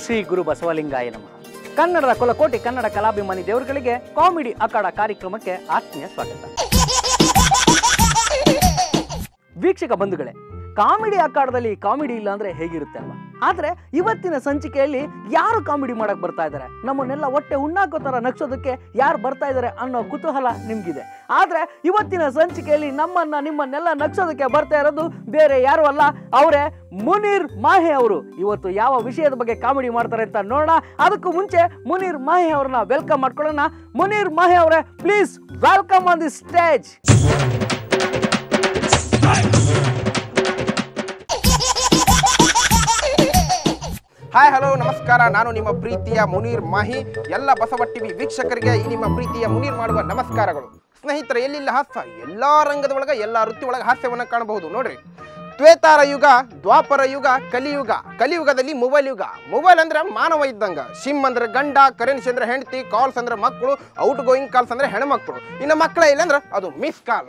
ಶ್ರೀ ಗುರು ಬಸವಲಿಂಗಾಯ ನಮಃ ಕನ್ನಡದ ಕುಲಕೋಟಿ ಕನ್ನಡ ಕಲಾಭಿಮಾನಿ ದೇವರುಗಳಿಗೆ ಕಾಮಿಡಿ ಅಖಾಡ ಕಾರ್ಯಕ್ರಮಕ್ಕೆ ಆತ್ಮೀಯ ಸ್ವಾಗತ ವೀಕ್ಷಕ ಬಂಧುಗಳೇ ಕಾಮಿಡಿ ಅಖಾಡದಲ್ಲಿ ಕಾಮಿಡಿ ಇಲ್ಲ ಅಂದ್ರೆ ಹೇಗಿರುತ್ತೆ ಅಲ್ವಾ ಆದ್ರೆ ಇವತ್ತಿನ ಸಂಚಿಕೆಯಲ್ಲಿ ಯಾರು ಕಾಮಿಡಿ ಮಾಡಕ್ ಬರ್ತಾ ಇದ್ದಾರೆ ನಮ್ಮನ್ನೆಲ್ಲ ಹೊಟ್ಟೆ ಉಣ್ಣಾಕೋ ತರ ನಗ್ಸೋದಕ್ಕೆ ಯಾರು ಬರ್ತಾ ಇದ್ದಾರೆ ಅನ್ನೋ ಕುತೂಹಲ ನಿಮ್ಗಿದೆ ಆದ್ರೆ ಇವತ್ತಿನ ಸಂಚಿಕೆಯಲ್ಲಿ ನಮ್ಮನ್ನ ನಿಮ್ಮನ್ನೆಲ್ಲ ನಗ್ಸೋದಕ್ಕೆ ಬರ್ತಾ ಇರೋದು ಬೇರೆ ಯಾರು ಅಲ್ಲ ಅವರೇ ಮುನೀರ್ ಮಾಹೆ ಅವರು ಇವತ್ತು ಯಾವ ವಿಷಯದ ಬಗ್ಗೆ ಕಾಮಿಡಿ ಮಾಡ್ತಾರೆ ಅಂತ ನೋಡೋಣ ಅದಕ್ಕೂ ಮುಂಚೆ ಮುನೀರ್ ಮಾಹೆ ಅವ್ರನ್ನ ವೆಲ್ಕಮ್ ಮಾಡ್ಕೊಳ್ಳೋಣ ಮುನೀರ್ ಮಾಹೆ ಅವರೇ please welcome on the stage hi hello ನಮಸ್ಕಾರ ನಾನು ನಿಮ್ಮ ಪ್ರೀತಿಯ ಮುನೀರ್ ಮಾಹಿ ಎಲ್ಲ ಬಸವ ಟಿವಿ ವೀಕ್ಷಕರಿಗೆ ಈ ನಿಮ್ಮ ಪ್ರೀತಿಯ ಮುನೀರ್ ಮಾಡುವ ನಮಸ್ಕಾರಗಳು ಸ್ನೇಹಿತರೆ ಎಲ್ಲಿಲ್ಲ ಹಾಸ್ಯ ಎಲ್ಲಾ ರಂಗದ ಒಳಗೆ ಎಲ್ಲ ವೃತ್ತಿ ಒಳಗೆ ಹಾಸ್ಯವನ್ನು ಕಾಣಬಹುದು ನೋಡ್ರಿ ತ್ವೇತಾರ ಯುಗ ದ್ವಾಪರ ಯುಗ ಕಲಿಯುಗ ಕಲಿಯುಗದಲ್ಲಿ ಮೊಬೈಲ್ ಯುಗ ಮೊಬೈಲ್ ಅಂದ್ರೆ ಮಾನವ ಇದ್ದಂಗ ಸಿಮ್ ಅಂದ್ರೆ ಗಂಡ ಕರೆನ್ಸಿ ಅಂದ್ರೆ ಹೆಂಡತಿ ಕಾಲ್ಸ್ ಅಂದ್ರೆ ಮಕ್ಕಳು ಔಟ್ ಗೋಯಿಂಗ್ ಕಾಲ್ಸ್ ಅಂದ್ರೆ ಹೆಣ್ಮಕ್ಳು ಇನ್ನು ಮಕ್ಕಳ ಇಲ್ಲ ಅಂದ್ರೆ ಅದು ಮಿಸ್ ಕಾಲ್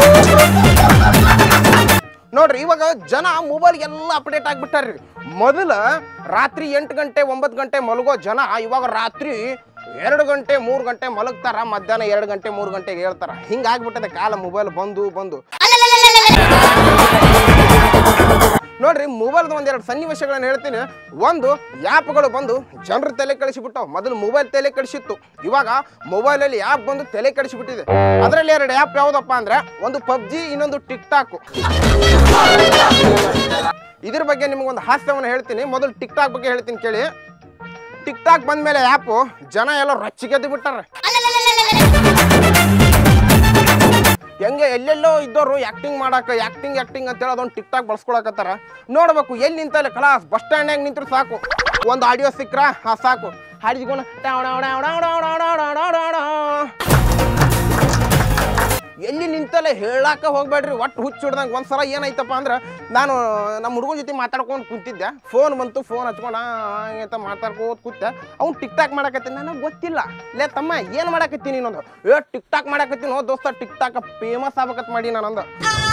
ನೋಡ್ರಿ ಇವಾಗ ಜನ ಮೊಬೈಲ್ ಎಲ್ಲ ಅಪ್ಡೇಟ್ ಆಗ್ಬಿಟ್ಟಾರ್ರಿ ಮೊದಲ ರಾತ್ರಿ ಎಂಟು ಗಂಟೆ ಒಂಬತ್ತು ಗಂಟೆ ಮಲಗೋ ಜನ ಇವಾಗ ರಾತ್ರಿ ಎರಡು ಗಂಟೆ ಮೂರು ಗಂಟೆ ಮಲಗ್ತಾರ ಮಧ್ಯಾಹ್ನ ಎರಡು ಗಂಟೆ ಮೂರು ಗಂಟೆಗೆ ಹೇಳ್ತಾರ ಹಿಂಗಾಗ್ಬಿಟ್ಟದೆ ಕಾಲ ಮೊಬೈಲ್ ಬಂದು ಬಂದು ನೋಡ್ರಿ ಮೊಬೈಲ್ದು ಒಂದೆರಡು ಸನ್ನಿವೇಶಗಳನ್ನ ಹೇಳ್ತೀನಿ ಒಂದು ಆ್ಯಪ್ಗಳು ಬಂದು ಜನರು ತಲೆ ಕಳಿಸಿಬಿಟ್ಟವು ಮೊದಲು ಮೊಬೈಲ್ ತಲೆ ಕಳಿಸಿತ್ತು ಇವಾಗ ಮೊಬೈಲಲ್ಲಿ ಆ್ಯಪ್ ಬಂದು ತಲೆ ಕಳಿಸಿಬಿಟ್ಟಿದೆ ಅದರಲ್ಲಿ ಎರಡು ಆ್ಯಪ್ ಯಾವುದಪ್ಪ ಅಂದ್ರೆ ಒಂದು ಪಬ್ಜಿ ಇನ್ನೊಂದು ಟಿಕ್ ಟಾಕ್ ಇದ್ರ ಬಗ್ಗೆ ನಿಮ್ಗೊಂದು ಹಾಸ್ಯವನ್ನು ಹೇಳ್ತೀನಿ ಮೊದಲು ಟಿಕ್ ಟಾಕ್ ಬಗ್ಗೆ ಹೇಳ್ತೀನಿ ಕೇಳಿ ಟಿಕ್ ಟಾಕ್ ಬಂದ್ಮೇಲೆ ಆ್ಯಪು ಜನ ಎಲ್ಲ ರೊಚ್ಚಿಗೆದ್ದು ಬಿಟ್ಟಾರೆ ಹೆಂಗೆ ಎಲ್ಲೆಲ್ಲೋ ಇದ್ದವರು ಆಕ್ಟಿಂಗ್ ಮಾಡಾಕ ಆಕ್ಟಿಂಗ್ ಆಕ್ಟಿಂಗ್ ಅಂತೇಳಿ ಅದೊಂದು ಟಿಕ್ ಟಾಕ್ ಬಳಸ್ಕೊಳಕತ್ತಾರ ನೋಡ್ಬೇಕು ಎಲ್ಲಿ ನಿಂತಲ್ಲ ಕಲಾಸ್ ಬಸ್ ಸ್ಟ್ಯಾಂಡ್ನಾಗ ನಿಂತ್ರು ಸಾಕು ಒಂದು ಆಡಿಯೋ ಸಿಕ್ಕ್ರ ಹಾ ಸಾಕು ಹಾಡಿದ್ಕೊಂಡು ಎಲ್ಲಿ ನಿಂತಲ್ಲ ಹೇಳಾಕ ಹೋಗ್ಬೇಡ್ರಿ ಒಟ್ಟು ಹುಚ್ಚು ಹಿಡ್ದಂಗೆ ಒಂದ್ಸಲ ಏನಾಯ್ತಪ್ಪ ಅಂದ್ರೆ ನಾನು ನಮ್ಮ ಹುಡುಗನ ಜೊತೆ ಮಾತಾಡ್ಕೊಂಡು ಕುಂತಿದ್ದೆ ಫೋನ್ ಬಂತು ಫೋನ್ ಹಚ್ಕೊಂಡ ಅಂತ ಮಾತಾಡ್ಕೋತ ಕೂತೆ ಅವ್ನು ಟಿಕ್ ಟಾಕ್ ಮಾಡಕತ್ತೀನಿ ನನಗೆ ಗೊತ್ತಿಲ್ಲ ಲೇ ತಮ್ಮ ಏನು ಮಾಡಕತ್ತೀನಿ ಇನ್ನೊಂದು ಏ ಟಿಕ್ ಟಾಕ್ ಮಾಡಕತ್ತೀನಿ ಹೋ ದೋಸ್ತ ಟಿಕ್ ಟಾಕ್ ಫೇಮಸ್ ಆಗ್ಬೇಕತ್ ಮಾಡಿ ನಾನಂದು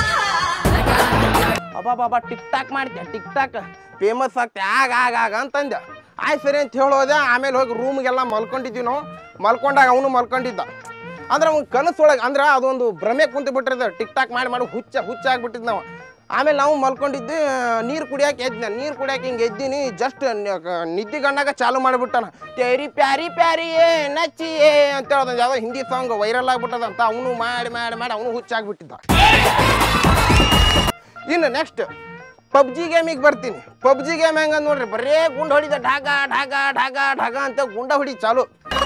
ಅಬ್ಬಾ ಬಾಬಾ ಟಿಕ್ ಟಾಕ್ ಮಾಡ್ತೆ ಟಿಕ್ ಟಾಕ್ ಫೇಮಸ್ ಆಗ್ತೆ ಆಗ ಆಗ ಆಗ ಅಂತಂದೆ ಆಯ್ತು ಸರಿ ಅಂತ ಹೇಳೋದೆ ಆಮೇಲೆ ಹೋಗಿ ರೂಮ್ಗೆಲ್ಲ ಮಲ್ಕೊಂಡಿದ್ವಿ ನಾವು ಮಲ್ಕೊಂಡಾಗ ಅವನು ಮಲ್ಕೊಂಡಿದ್ದ ಅಂದ್ರೆ ಅವ್ನು ಕನಸೊಳಗೆ ಅಂದ್ರೆ ಅದೊಂದು ಭ್ರಮೆ ಕುಂತು ಬಿಟ್ಟಿರ್ದ ಟಿಕ್ ಟಾಕ್ ಮಾಡಿ ಮಾಡಿ ಹುಚ್ಚ ಹುಚ್ಚ ಆಗ್ಬಿಟ್ಟಿದ್ ನಾವು ಆಮೇಲೆ ನಾವು ಮಲ್ಕೊಂಡಿದ್ದೆ ನೀರು ಕುಡಿಯಾಕೆ ಎದ್ದ ನೀರು ಕುಡಿಯಾಕೆ ಹಿಂಗೆ ಎದ್ದೀನಿ ಜಸ್ಟ್ ನಿದ್ದೆ ಗಣ್ಣಾಗ ಚಾಲು ಮಾಡಿಬಿಟ್ಟಾನ ತೇರಿ ಪ್ಯಾರಿ ಪ್ಯಾರಿ ಏ ನಚ್ಚಿ ಏ ಅಂತ ಹೇಳೋದು ಯಾವುದೋ ಹಿಂದಿ ಸಾಂಗ್ ವೈರಲ್ ಆಗ್ಬಿಟ್ಟದ ಅಂತ ಅವನು ಮಾಡಿ ಮಾಡಿ ಮಾಡಿ ಅವನು ಹುಚ್ಚಾಗ್ಬಿಟ್ಟಿದ್ದ ಇನ್ನು ನೆಕ್ಸ್ಟ್ ಪಬ್ಜಿ ಗೇಮಿಗೆ ಬರ್ತೀನಿ ಪಬ್ಜಿ ಗೇಮ್ ಹೆಂಗ ನೋಡ್ರಿ ಬರೇ ಗುಂಡ್ ಹೊಡಿದ ಢಾಗ ಢಾಗ ಢಾಗ ಢಾಗ ಅಂತ ಗುಂಡ ಹೊಡಿ ಚಾಲು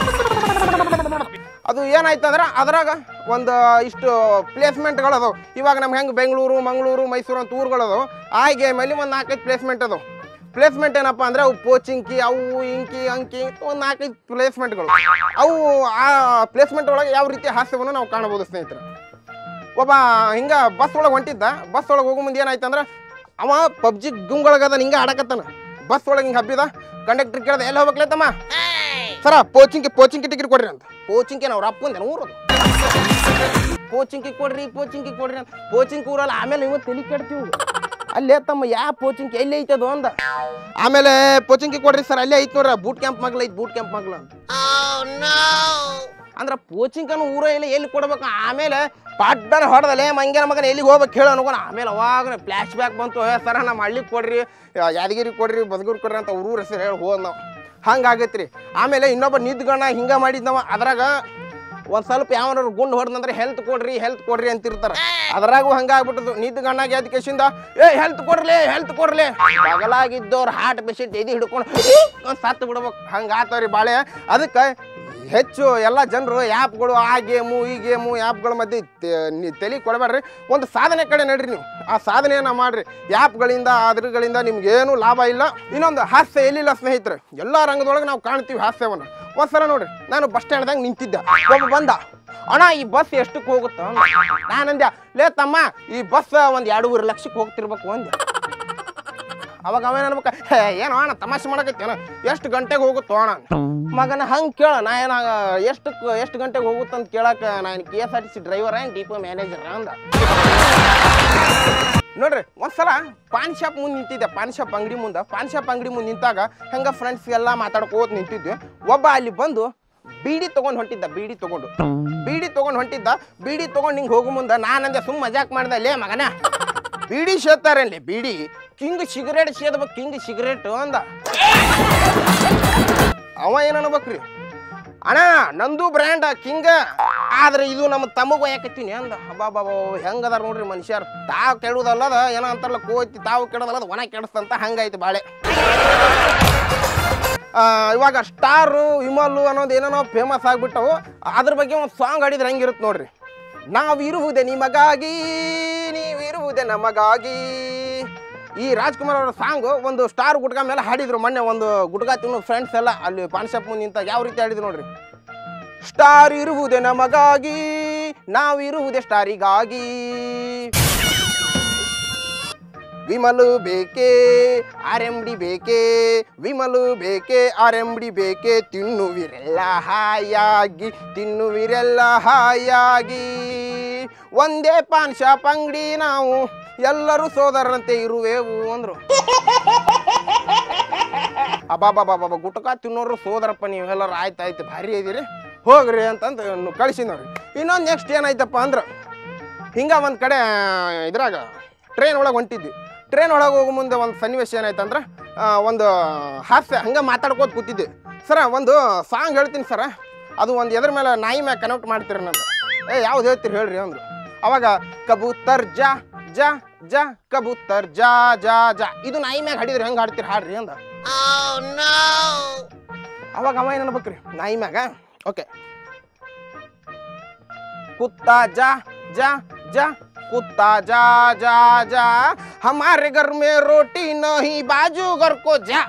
ಅದು ಏನಾಯ್ತು ಅಂದ್ರೆ ಅದ್ರಾಗ ಒಂದು ಇಷ್ಟು ಪ್ಲೇಸ್ಮೆಂಟ್ಗಳು ಅದಾವ ಇವಾಗ ನಮ್ಗೆ ಹೆಂಗೆ ಬೆಂಗಳೂರು ಮಂಗಳೂರು ಮೈಸೂರು ಅಂತ ಊರುಗಳು ಅದಾವ ಆ ಗೇಮಲ್ಲಿ ಒಂದು ನಾಲ್ಕೈದು ಪ್ಲೇಸ್ಮೆಂಟ್ ಅದಾವ ಪ್ಲೇಸ್ಮೆಂಟ್ ಏನಪ್ಪ ಅಂದ್ರೆ ಅವು ಪೋಚಿಂಕಿ ಅವು ಇಂಕಿ ಅಂಕಿ ಒಂದು ನಾಲ್ಕೈದು ಪ್ಲೇಸ್ಮೆಂಟ್ಗಳು ಅವು ಆ ಪ್ಲೇಸ್ಮೆಂಟ್ ಒಳಗೆ ಯಾವ ರೀತಿ ಹಾಸ್ಯವನ್ನು ನಾವು ಕಾಣಬಹುದು ಸ್ನೇಹಿತರೆ ಒಬ್ಬ ಹಿಂಗ ಬಸ್ ಒಳಗೆ ಹೊಂಟಿದ್ದ ಬಸ್ ಒಳಗೆ ಹೋಗೋ ಮುಂದೆ ಏನಾಯ್ತು ಅಂದ್ರೆ ಅವ ಪಬ್ಜಿ ಗುಂಗೊಳಗದ ಹಿಂಗ ಆಡಕತ್ತಾನ ಬಸ್ ಒಳಗೆ ಹಿಂಗೆ ಹಬ್ಬಿದ ಕಂಡಕ್ಟರ್ ಕೇಳ್ದ ಎಲ್ಲಿ ಹೋಗ್ಬೇಕಲ್ಲ ತಮ್ಮ ಸರ ಪೋಚಿಂಕಿ ಪೋಚಿಂಕಿ ಟಿಕೆಟ್ ಕೊಡ್ರಿ ಅಂತ ಪೋಚಿಂಕಿ ನಾವು ರಪ್ಪಂದೆ ಊರದು ಪೋಚಿಂಕಿ ಕೊಡ್ರಿ ಪೋಚಿಂಕಿ ಕೊಡ್ರಿ ಅಂತ ಪೋಚಿಂಕಿ ಊರಲ್ಲ ಆಮೇಲೆ ಇವ ತಲೆ ಕೆಡ್ತೀವಿ ಅಲ್ಲೇ ತಮ್ಮ ಯಾ ಪೋಚಿಂಕಿ ಎಲ್ಲಿ ಐತದು ಅಂದ ಆಮೇಲೆ ಪೋಚಿಂಕಿ ಕೊಡ್ರಿ ಸರ್ ಅಲ್ಲೇ ಐತ್ ನೋಡ್ರಿ ಬೂಟ್ ಕ್ಯಾಂಪ್ ಮಗ್ಲ ಐತ್ ಬೂಟ್ ಕ್ಯಾಂಪ್ ಮಗ್ಲ ಅಂತ ಅಂದ್ರೆ ಪೋಚಿಂಕನು ಊರ ಇಲ್ಲ ಎಲ್ಲಿ ಕೊಡ್ಬೇಕು ಆಮೇಲೆ ಪಡ್ಡನ ಹೊಡೆದಲೆ ಮಂಗ್ಯನ ಮಗನ ಎಲ್ಲಿಗೆ ಹೋಗ್ಬೇಕು ಹೇಳೋ ಅನ್ಕೊಂಡು ಆಮೇಲೆ ಅವಾಗ ಫ್ಲ್ಯಾಶ್ ಬ್ಯಾಕ್ ಬಂತು ಏ ಸರ ನಮ್ಮ ಹಳ್ಳಿಗೆ ಕೊಡ್ರಿ ಯಾ- ಯಾದಗಿರಿ ಕೊಡ್ರಿ ಬದಗೂರು ಕೊಡ್ರಿ ಅಂತ ಊರ ಹೆಸರು ಹೇಳಿ ಹೋದ್ ನಾವು ಹಂಗಾಗೈತ್ರಿ ಆಮೇಲೆ ಇನ್ನೊಬ್ಬ ನಿದ್ಗಣ ಹಿಂಗ ಮಾಡಿದ್ನವ ಅದ್ರಾಗ ಒಂದ್ ಸ್ವಲ್ಪ ಯಾವನಾರು ಗುಂಡ್ ಹೊಡೆದಂದ್ರೆ ಹೆಲ್ತ್ ಕೊಡ್ರಿ ಹೆಲ್ತ್ ಕೊಡ್ರಿ ಅಂತಿರ್ತಾರ ಅದ್ರಾಗೂ ಹಂಗಾಗ್ಬಿಟ್ಟದು ನಿದ್ಗಣ್ಣಾಗಿ ಅದ್ ಕೇಸಿಂದ ಏ ಹೆಲ್ತ್ ಕೊಡ್ಲಿ ಹೆಲ್ತ್ ಕೊಡ್ಲಿ ಬಗಲಾಗಿದ್ದವ್ರು ಹಾರ್ಟ್ ಪೇಷಂಟ್ ಎದಿ ಹಿಡ್ಕೊಂಡು ಒಂದ್ ಸತ್ತು ಬಿಡ್ಬೇಕು ಹಂಗಾತವ್ರಿ ಬಾಳೆ ಅದಕ್ಕೆ ಹೆಚ್ಚು ಎಲ್ಲ ಜನರು ಆ್ಯಪ್ಗಳು ಆ ಗೇಮು ಈ ಗೇಮು ಆ್ಯಪ್ಗಳ ಮಧ್ಯೆ ತೆ- ನಿ- ತಲೆ ಕೊಡಬೇಡ್ರಿ ಒಂದು ಸಾಧನೆ ಕಡೆ ನಡ್ರಿ ನೀವು ಆ ಸಾಧನೆಯನ್ನ ಮಾಡ್ರಿ ಆ್ಯಪ್ಗಳಿಂದ ಅದ್ರಗಳಿಂದ ನಿಮ್ಗೇನು ಲಾಭ ಇಲ್ಲ ಇನ್ನೊಂದು ಹಾಸ್ಯ ಎಲ್ಲಿಲ್ಲ ಸ್ನೇಹಿತರೆ ಎಲ್ಲ ರಂಗದೊಳಗೆ ನಾವು ಕಾಣ್ತೀವಿ ಹಾಸ್ಯವನ್ನು ಒಂದ್ಸಲ ನೋಡ್ರಿ ನಾನು ಬಸ್ ಸ್ಟ್ಯಾಂಡ್ದಾಗ ನಿಂತಿದ್ದೆ ಒಬ್ಬ ಬಂದ ಅಣ್ಣ ಈ ಬಸ್ ಎಷ್ಟಕ್ಕೆ ಹೋಗುತ್ತ ನಾನಂದ್ಯ ಲೇ ತಮ್ಮ ಈ ಬಸ್ ಒಂದು ಎರಡೂವರೆ ಲಕ್ಷಕ್ಕೆ ಹೋಗ್ತಿರ್ಬೇಕು ಅಂದೆ ಅವಾಗ ಅವೇನು ಅನ್ಬೇಕ "ಹೇ, ಏನೋ ಅಣ್ಣ ತಮಾಷೆ ಮಾಡಕತ್ತೇನ ಎಷ್ಟು ಗಂಟೆಗೆ ಹೋಗುತ್ತೋ ಅಣ್ಣ ಅಂದ. ಮಗನ ಹಂಗೆ ಕೇಳ ನಾ ಏನ ಎಷ್ಟು ಎಷ್ಟು ಗಂಟೆಗೆ ಹೋಗುತ್ತಂತ ಕೇಳಕ್ಕೆ ನಾನು K S R T C driver ಏನು ಡಿಪೋ ಮ್ಯಾನೇಜರ್ ಅಂದ ನೋಡ್ರಿ ಒಂದ್ಸಲ ಪಾನ್ ಶಾಪ್ ಮುಂದೆ ನಿಂತಿದ್ದೆ ಪಾನ್ ಶಾಪ್ ಅಂಗಡಿ ಮುಂದೆ ಪಾನ್ ಶಾಪ್ ಅಂಗಡಿ ಮುಂದೆ ನಿಂತಾಗ ಹೆಂಗ ಫ್ರೆಂಡ್ಸ್ ಎಲ್ಲ ಮಾತಾಡ್ಕೋತ ನಿಂತಿದ್ವಿ ಒಬ್ಬ ಅಲ್ಲಿ ಬಂದು ಬೀಡಿ ತಗೊಂಡ್ ಹೊಂಟಿದ್ದ ಬೀಡಿ ತಗೊಂಡು ಬೀಡಿ ತಗೊಂಡ್ ಹೊಂಟಿದ್ದ ಬೀಡಿ ತಗೊಂಡ್ ಹಿಂಗ್ ಹೋಗೋ ಮುಂದೆ ನಾನಂದೆ ಸುಮ್ ಮಜಾಕ್ ಮಾಡ್ದೆ ಲೇ ಮಗನ ಬೀಡಿ ಸೇತಾರಲ್ಲಿ ಬೀಡಿ ಕಿಂಗ್ ಸಿಗರೇಟ್ ಸೇದ್ಬೇಕು ಕಿಂಗ್ ಸಿಗರೇಟ್ ಅಂದ ಅವ ಏನ್ ಅನ್ಬೇಕ್ರಿ ಅಣ್ಣ ನಂದು ಬ್ರ್ಯಾಂಡ್ ಕಿಂಗ ಆದ್ರೆ ಇದು ನಮ್ಮ ತಮಗ ಯಾಕತ್ತೀನಿ ಅಂದ ಹಬ್ಬಾ ಬಾಬಾ ಹೆಂಗದಾರ ನೋಡ್ರಿ ಮನುಷ್ಯರು ತಾವು ಕೆಡುದಲ್ಲದ ಏನೋ ಅಂತಾರಲ್ಲ ಕೋತಿ ತಾವು ಕೆಡೋದಲ್ಲದ ಒಣ ಕೆಡಿಸ್ತಂತ ಹಂಗಾಯ್ತು ಬಾಳೆ ಆ, ಇವಾಗ ಸ್ಟಾರು ವಿಮಲು ಅನ್ನೋದು ಏನೇನೋ ಫೇಮಸ್ ಆಗ್ಬಿಟ್ಟವು ಅದ್ರ ಬಗ್ಗೆ ಒಂದು ಸಾಂಗ್ ಹಾಡಿದ್ರೆ ಹೆಂಗಿರುತ್ತೆ ನೋಡ್ರಿ ನಾವಿರುವುದೇ ನಿಮಗಾಗಿ ನೀವಿರುವುದೇ ನಮಗಾಗಿ ಈ ರಾಜ್ಕುಮಾರ್ ಅವರ ಸಾಂಗ್ ಒಂದು ಸ್ಟಾರ್ ಗುಟ್ಕ ಮೇಲೆ ಹಾಡಿದ್ರು ಮೊನ್ನೆ ಒಂದು ಗುಟ್ಕ ತಿನ್ನೋ ಫ್ರೆಂಡ್ಸ್ ಎಲ್ಲ ಅಲ್ಲಿ ಪಾನ್ ಶಾಪ್ ಮುಂದೆ ನಿಂತ ಯಾವ ರೀತಿ ಹಾಡಿದ್ರು ನೋಡ್ರಿ ಸ್ಟಾರ್ ಇರುವುದೇ ನಮಗಾಗಿ ನಾವಿರುವುದೇ ಸ್ಟಾರಿಗಾಗಿ ವಿಮಲು ಬೇಕೇ ಆರ್ ಎಂ ಡಿ ಬೇಕೇ ವಿಮಲು ಬೇಕೇ ಆರ್ ಎಂ ಡಿ ಬೇಕೇ ತಿನ್ನುವಿರೆಲ್ಲ ಹಾಯಾಗಿ ತಿನ್ನುವಿರೆಲ್ಲ ಹಾಯಾಗಿ ಒಂದೇ ಪಾನ್ ಶಾಪ್ ಅಂಗಡಿ ನಾವು ಎಲ್ಲರೂ ಸೋದರರಂತೆ ಇರುವೆವು ಅಂದ್ರು ಅಬ್ಬಾಬಾಬಾಬಾ ಗುಟ್ಕ ತಿನ್ನೋರು ಸೋದರಪ್ಪ ನೀವೆಲ್ಲರೂ ಆಯ್ತು ಆಯ್ತು ಭಾರಿ ಇದೀರಿ ಹೋಗ್ರಿ ಅಂತಂದು ಕಳಿಸಿನವ್ರಿ ಇನ್ನೊಂದು ನೆಕ್ಸ್ಟ್ ಏನಾಯ್ತಪ್ಪ ಅಂದ್ರೆ ಹಿಂಗ ಒಂದು ಕಡೆ ಇದ್ರಾಗ ಟ್ರೈನ್ ಒಳಗೆ ಹೊಂಟಿದ್ವಿ ಟ್ರೈನ್ ಒಳಗೆ ಹೋಗೋ ಮುಂದೆ ಒಂದು ಸನ್ನಿವೇಶ ಏನಾಯ್ತಂದ್ರೆ ಆ, ಒಂದು ಹಾಸ್ಯ ಹಂಗೆ ಮಾತಾಡ್ಕೋತ ಕೂತಿದ್ದೆ ಸರ ಒಂದು ಸಾಂಗ್ ಹೇಳ್ತೀನಿ ಸರ ಅದು ಒಂದು ಎದ್ರ ಮೇಲೆ ನಾಯಿ ಮ್ಯಾಗ ಕನೆಕ್ಟ್ ಮಾಡ್ತೀರಿ ನಂದು ಏ ಯಾವ್ದು ಹೇಳ್ತೀರಿ ಹೇಳ್ರಿ ಅಂದ್ರು ಅವಾಗ ಕಬೂತರ್ ಜಾ ಜಾ ಜಾ ಕಬೂತರ್ ಜಾ ಜಾ ಜಾ ಇದು ನಾಯಿ ಮ್ಯಾಗ ಹಾಡಿದ್ರೆ ಹೆಂಗೆ ಹಾಡ್ತೀರಿ ಹಾಡ್ರಿ ಅಂದ ಅವಾಗ ಅವ ಏನು ಅನ್ಬೇಕ್ರಿ ನಾಯಿ ಮ್ಯಾಗ ಓಕೆ कुत्ता जा जा जा कुत्ता जा जा जा हमारे घर में रोटी नहीं बाजू घर को जा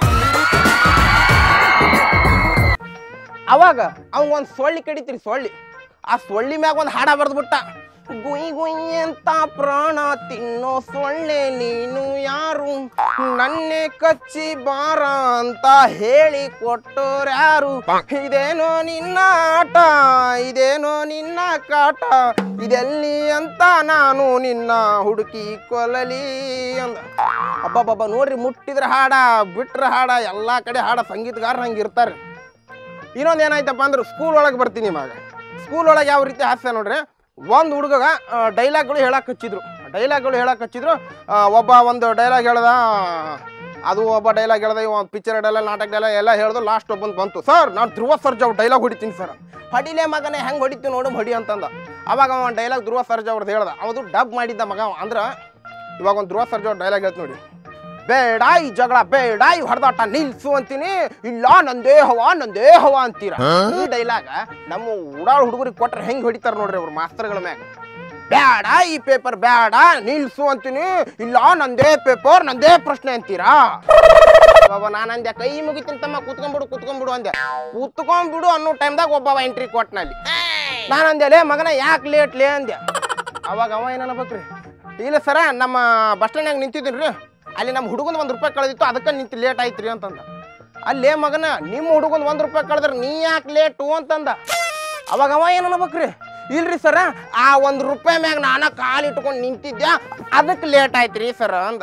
ಅವಾಗ ಅವ್ ಒಂದ್ ಸೊಳ್ಳಿ ಕಡಿತೀರಿ ಸೊಳ್ಳಿ ಆ ಸೊಳ್ಳಿ ಮ್ಯಾಗ ಒಂದು ಹಾಡ ಬರ್ದ್ಬಿಟ್ಟ ಗುಯ್ ಗುಯ್ ಅಂತ ಪ್ರಾಣ ತಿನ್ನೋ ಸೊಳ್ಳೆ ನೀನು ಯಾರು ನನ್ನೆ ಕಚ್ಚಿ ಬಾರ ಅಂತ ಹೇಳಿ ಕೊಟ್ಟೋರ್ ಯಾರು ಇದೇನೋ ನಿನ್ನ ಆಟ ಇದೇನೋ ನಿನ್ನ ಕಾಟ ಇದೆಲ್ಲಿ ಅಂತ ನಾನು ನಿನ್ನ ಹುಡುಕಿ ಕೊಲಲಿ ಅಂದ ಅಬ್ಬಬ್ಬಬ್ಬ ನೋಡ್ರಿ ಮುಟ್ಟಿದ್ರ ಹಾಡ ಬಿಟ್ರ ಹಾಡ ಎಲ್ಲಾ ಕಡೆ ಹಾಡ ಸಂಗೀತಗಾರ ಹಂಗೆ ಇರ್ತಾರೆ ಇನ್ನೊಂದು ಏನಾಯ್ತಪ್ಪ ಅಂದ್ರೆ ಸ್ಕೂಲ್ ಒಳಗೆ ಬರ್ತೀನಿ ಇವಾಗ ಸ್ಕೂಲ್ ಒಳಗೆ ಯಾವ ರೀತಿ ಹಾಸ್ಯ ನೋಡ್ರಿ ಒಂದು ಹುಡುಗಗ ಡೈಲಾಗ್ಗಳು ಹೇಳಕ್ಕೆ ಹಚ್ಚಿದ್ರು ಡೈಲಾಗ್ಗಳು ಹೇಳಕ್ಕೆ ಹಚ್ಚಿದ್ರು ಆ, ಒಬ್ಬ ಒಂದು ಡೈಲಾಗ್ ಹೇಳ್ದ ಅದು ಒಬ್ಬ ಡೈಲಾಗ್ ಹೇಳ್ದ ಒಂದು ಪಿಕ್ಚರ್ ಡೈಲಾಗ್ ನಾಟಕ ಡೈಲಾಗ್ ಎಲ್ಲ ಹೇಳ್ದು ಲಾಸ್ಟ್ ಒಬ್ಬಂದು ಬಂತು ಸರ್ ನಾನು ಧ್ರುವ ಸರ್ಜಾ ಅವ್ರ ಡೈಲಾಗ್ ಹೊಡಿತೀನಿ ಸರ್ ಹೊಡಿಲೇ ಮಗನೇ ಹೆಂಗೆ ಹೊಡಿತೀವಿ ನೋಡು ಹೊಡಿ ಅಂತಂದ ಅವಾಗ ಅವ ಡೈಲಾಗ್ ಧ್ರುವ ಸರ್ಜಾ ಅವ್ರದ್ದು ಹೇಳ್ದ ಅವದು ಡಬ್ ಮಾಡಿದ್ದ ಮಗ ಅವ. ಅಂದ್ರ ಇವಾಗ ಒಂದು ಧ್ರುವ ಸರ್ಜಾ ಅವ್ರ ಡೈಲಾಗ್ ಹೇಳ್ತು ನೋಡಿ ಬೇಡ ಈ ಜಗಳ ಬೇಡ ಈ ಹೊಡೆದಾಟ ನಿಲ್ಸು ಅಂತೀನಿ ಇಲ್ಲ ನಂದೇ ಹವಾ ನಂದೇ ಹವಾ ಅಂತೀರ ಈ ಡೈಲಾಗ ನಮ್ಮ ಉಡಾಳ್ ಹುಡುಗರಿಗೆ ಕೊಟ್ರೆ ಹೆಂಗ್ ಹೊಡಿತಾರ ನೋಡ್ರಿ ಅವ್ರ ಮಾಸ್ತರ್ಗಳ ಮ್ಯಾಗ ಬೇಡ ಈ ಪೇಪರ್ ಬೇಡ ನಿಲ್ಸು ಅಂತೀನಿ ಇಲ್ಲ ನಂದೇ ಪೇಪರ್ ನಂದೇ ಪ್ರಶ್ನೆ ಅಂತೀರಾ ಬಾಬಾ ನಾನು ಅಂದೆ ಕೈ ಮುಗಿತೀನಿ ತಮ್ಮ ಕುತ್ಕೊಂಡ್ಬಿಡು ಕುತ್ಕೊಂಡ್ಬಿಡು ಅಂದೆ ಕುತ್ಕೊಂಡ್ಬಿಡು ಅನ್ನೋ ಟೈಮ್ದಾಗ ಒಬ್ಬವ ಎಂಟ್ರಿ ಕೊಟ್ನಲ್ಲಿ ನಾನು ಅಂದೆ ಲೇ ಮಗನ ಯಾಕೆ ಲೇಟ್ ಲೇ ಅಂದೆ ಅವಾಗ ಅವ ಏನ್ ಅನ್ಬೇಕ್ರಿ ಇಲ್ಲ ಸರ ನಮ್ಮ ಬಸ್ ಸ್ಟ್ಯಾಂಡ್ನಾಗ ನಿಂತಿದ್ದೀನಿ ರೀ ಅಲ್ಲಿ ನಮ್ಮ ಹುಡುಗನ ಒಂದು ರೂಪಾಯಿ ಕಳೆದಿತ್ತು ಅದಕ್ಕೆ ನಿಂತು ಲೇಟ್ ಆಯ್ತು ರೀ ಅಂತಂದ ಅಲ್ಲೇ ಮಗನ ನಿಮ್ಮ ಹುಡುಗನ ಒಂದು ರೂಪಾಯಿ ಕಳೆದ್ರೆ ನೀ ಯಾಕೆ ಲೇಟು ಅಂತಂದ ಅವಾಗ ಅವ ಏನು ಅನ್ಬೇಕ್ರಿ ಇಲ್ರಿ ಸರ ಆ ಒಂದು ರೂಪಾಯಿ ಮ್ಯಾಗ ನಾನ ಕಾಲು ಇಟ್ಕೊಂಡು ನಿಂತಿದ್ದೆ ಅದಕ್ಕೆ ಲೇಟ್ ಆಯ್ತು ರೀ ಸರ ಅಂದ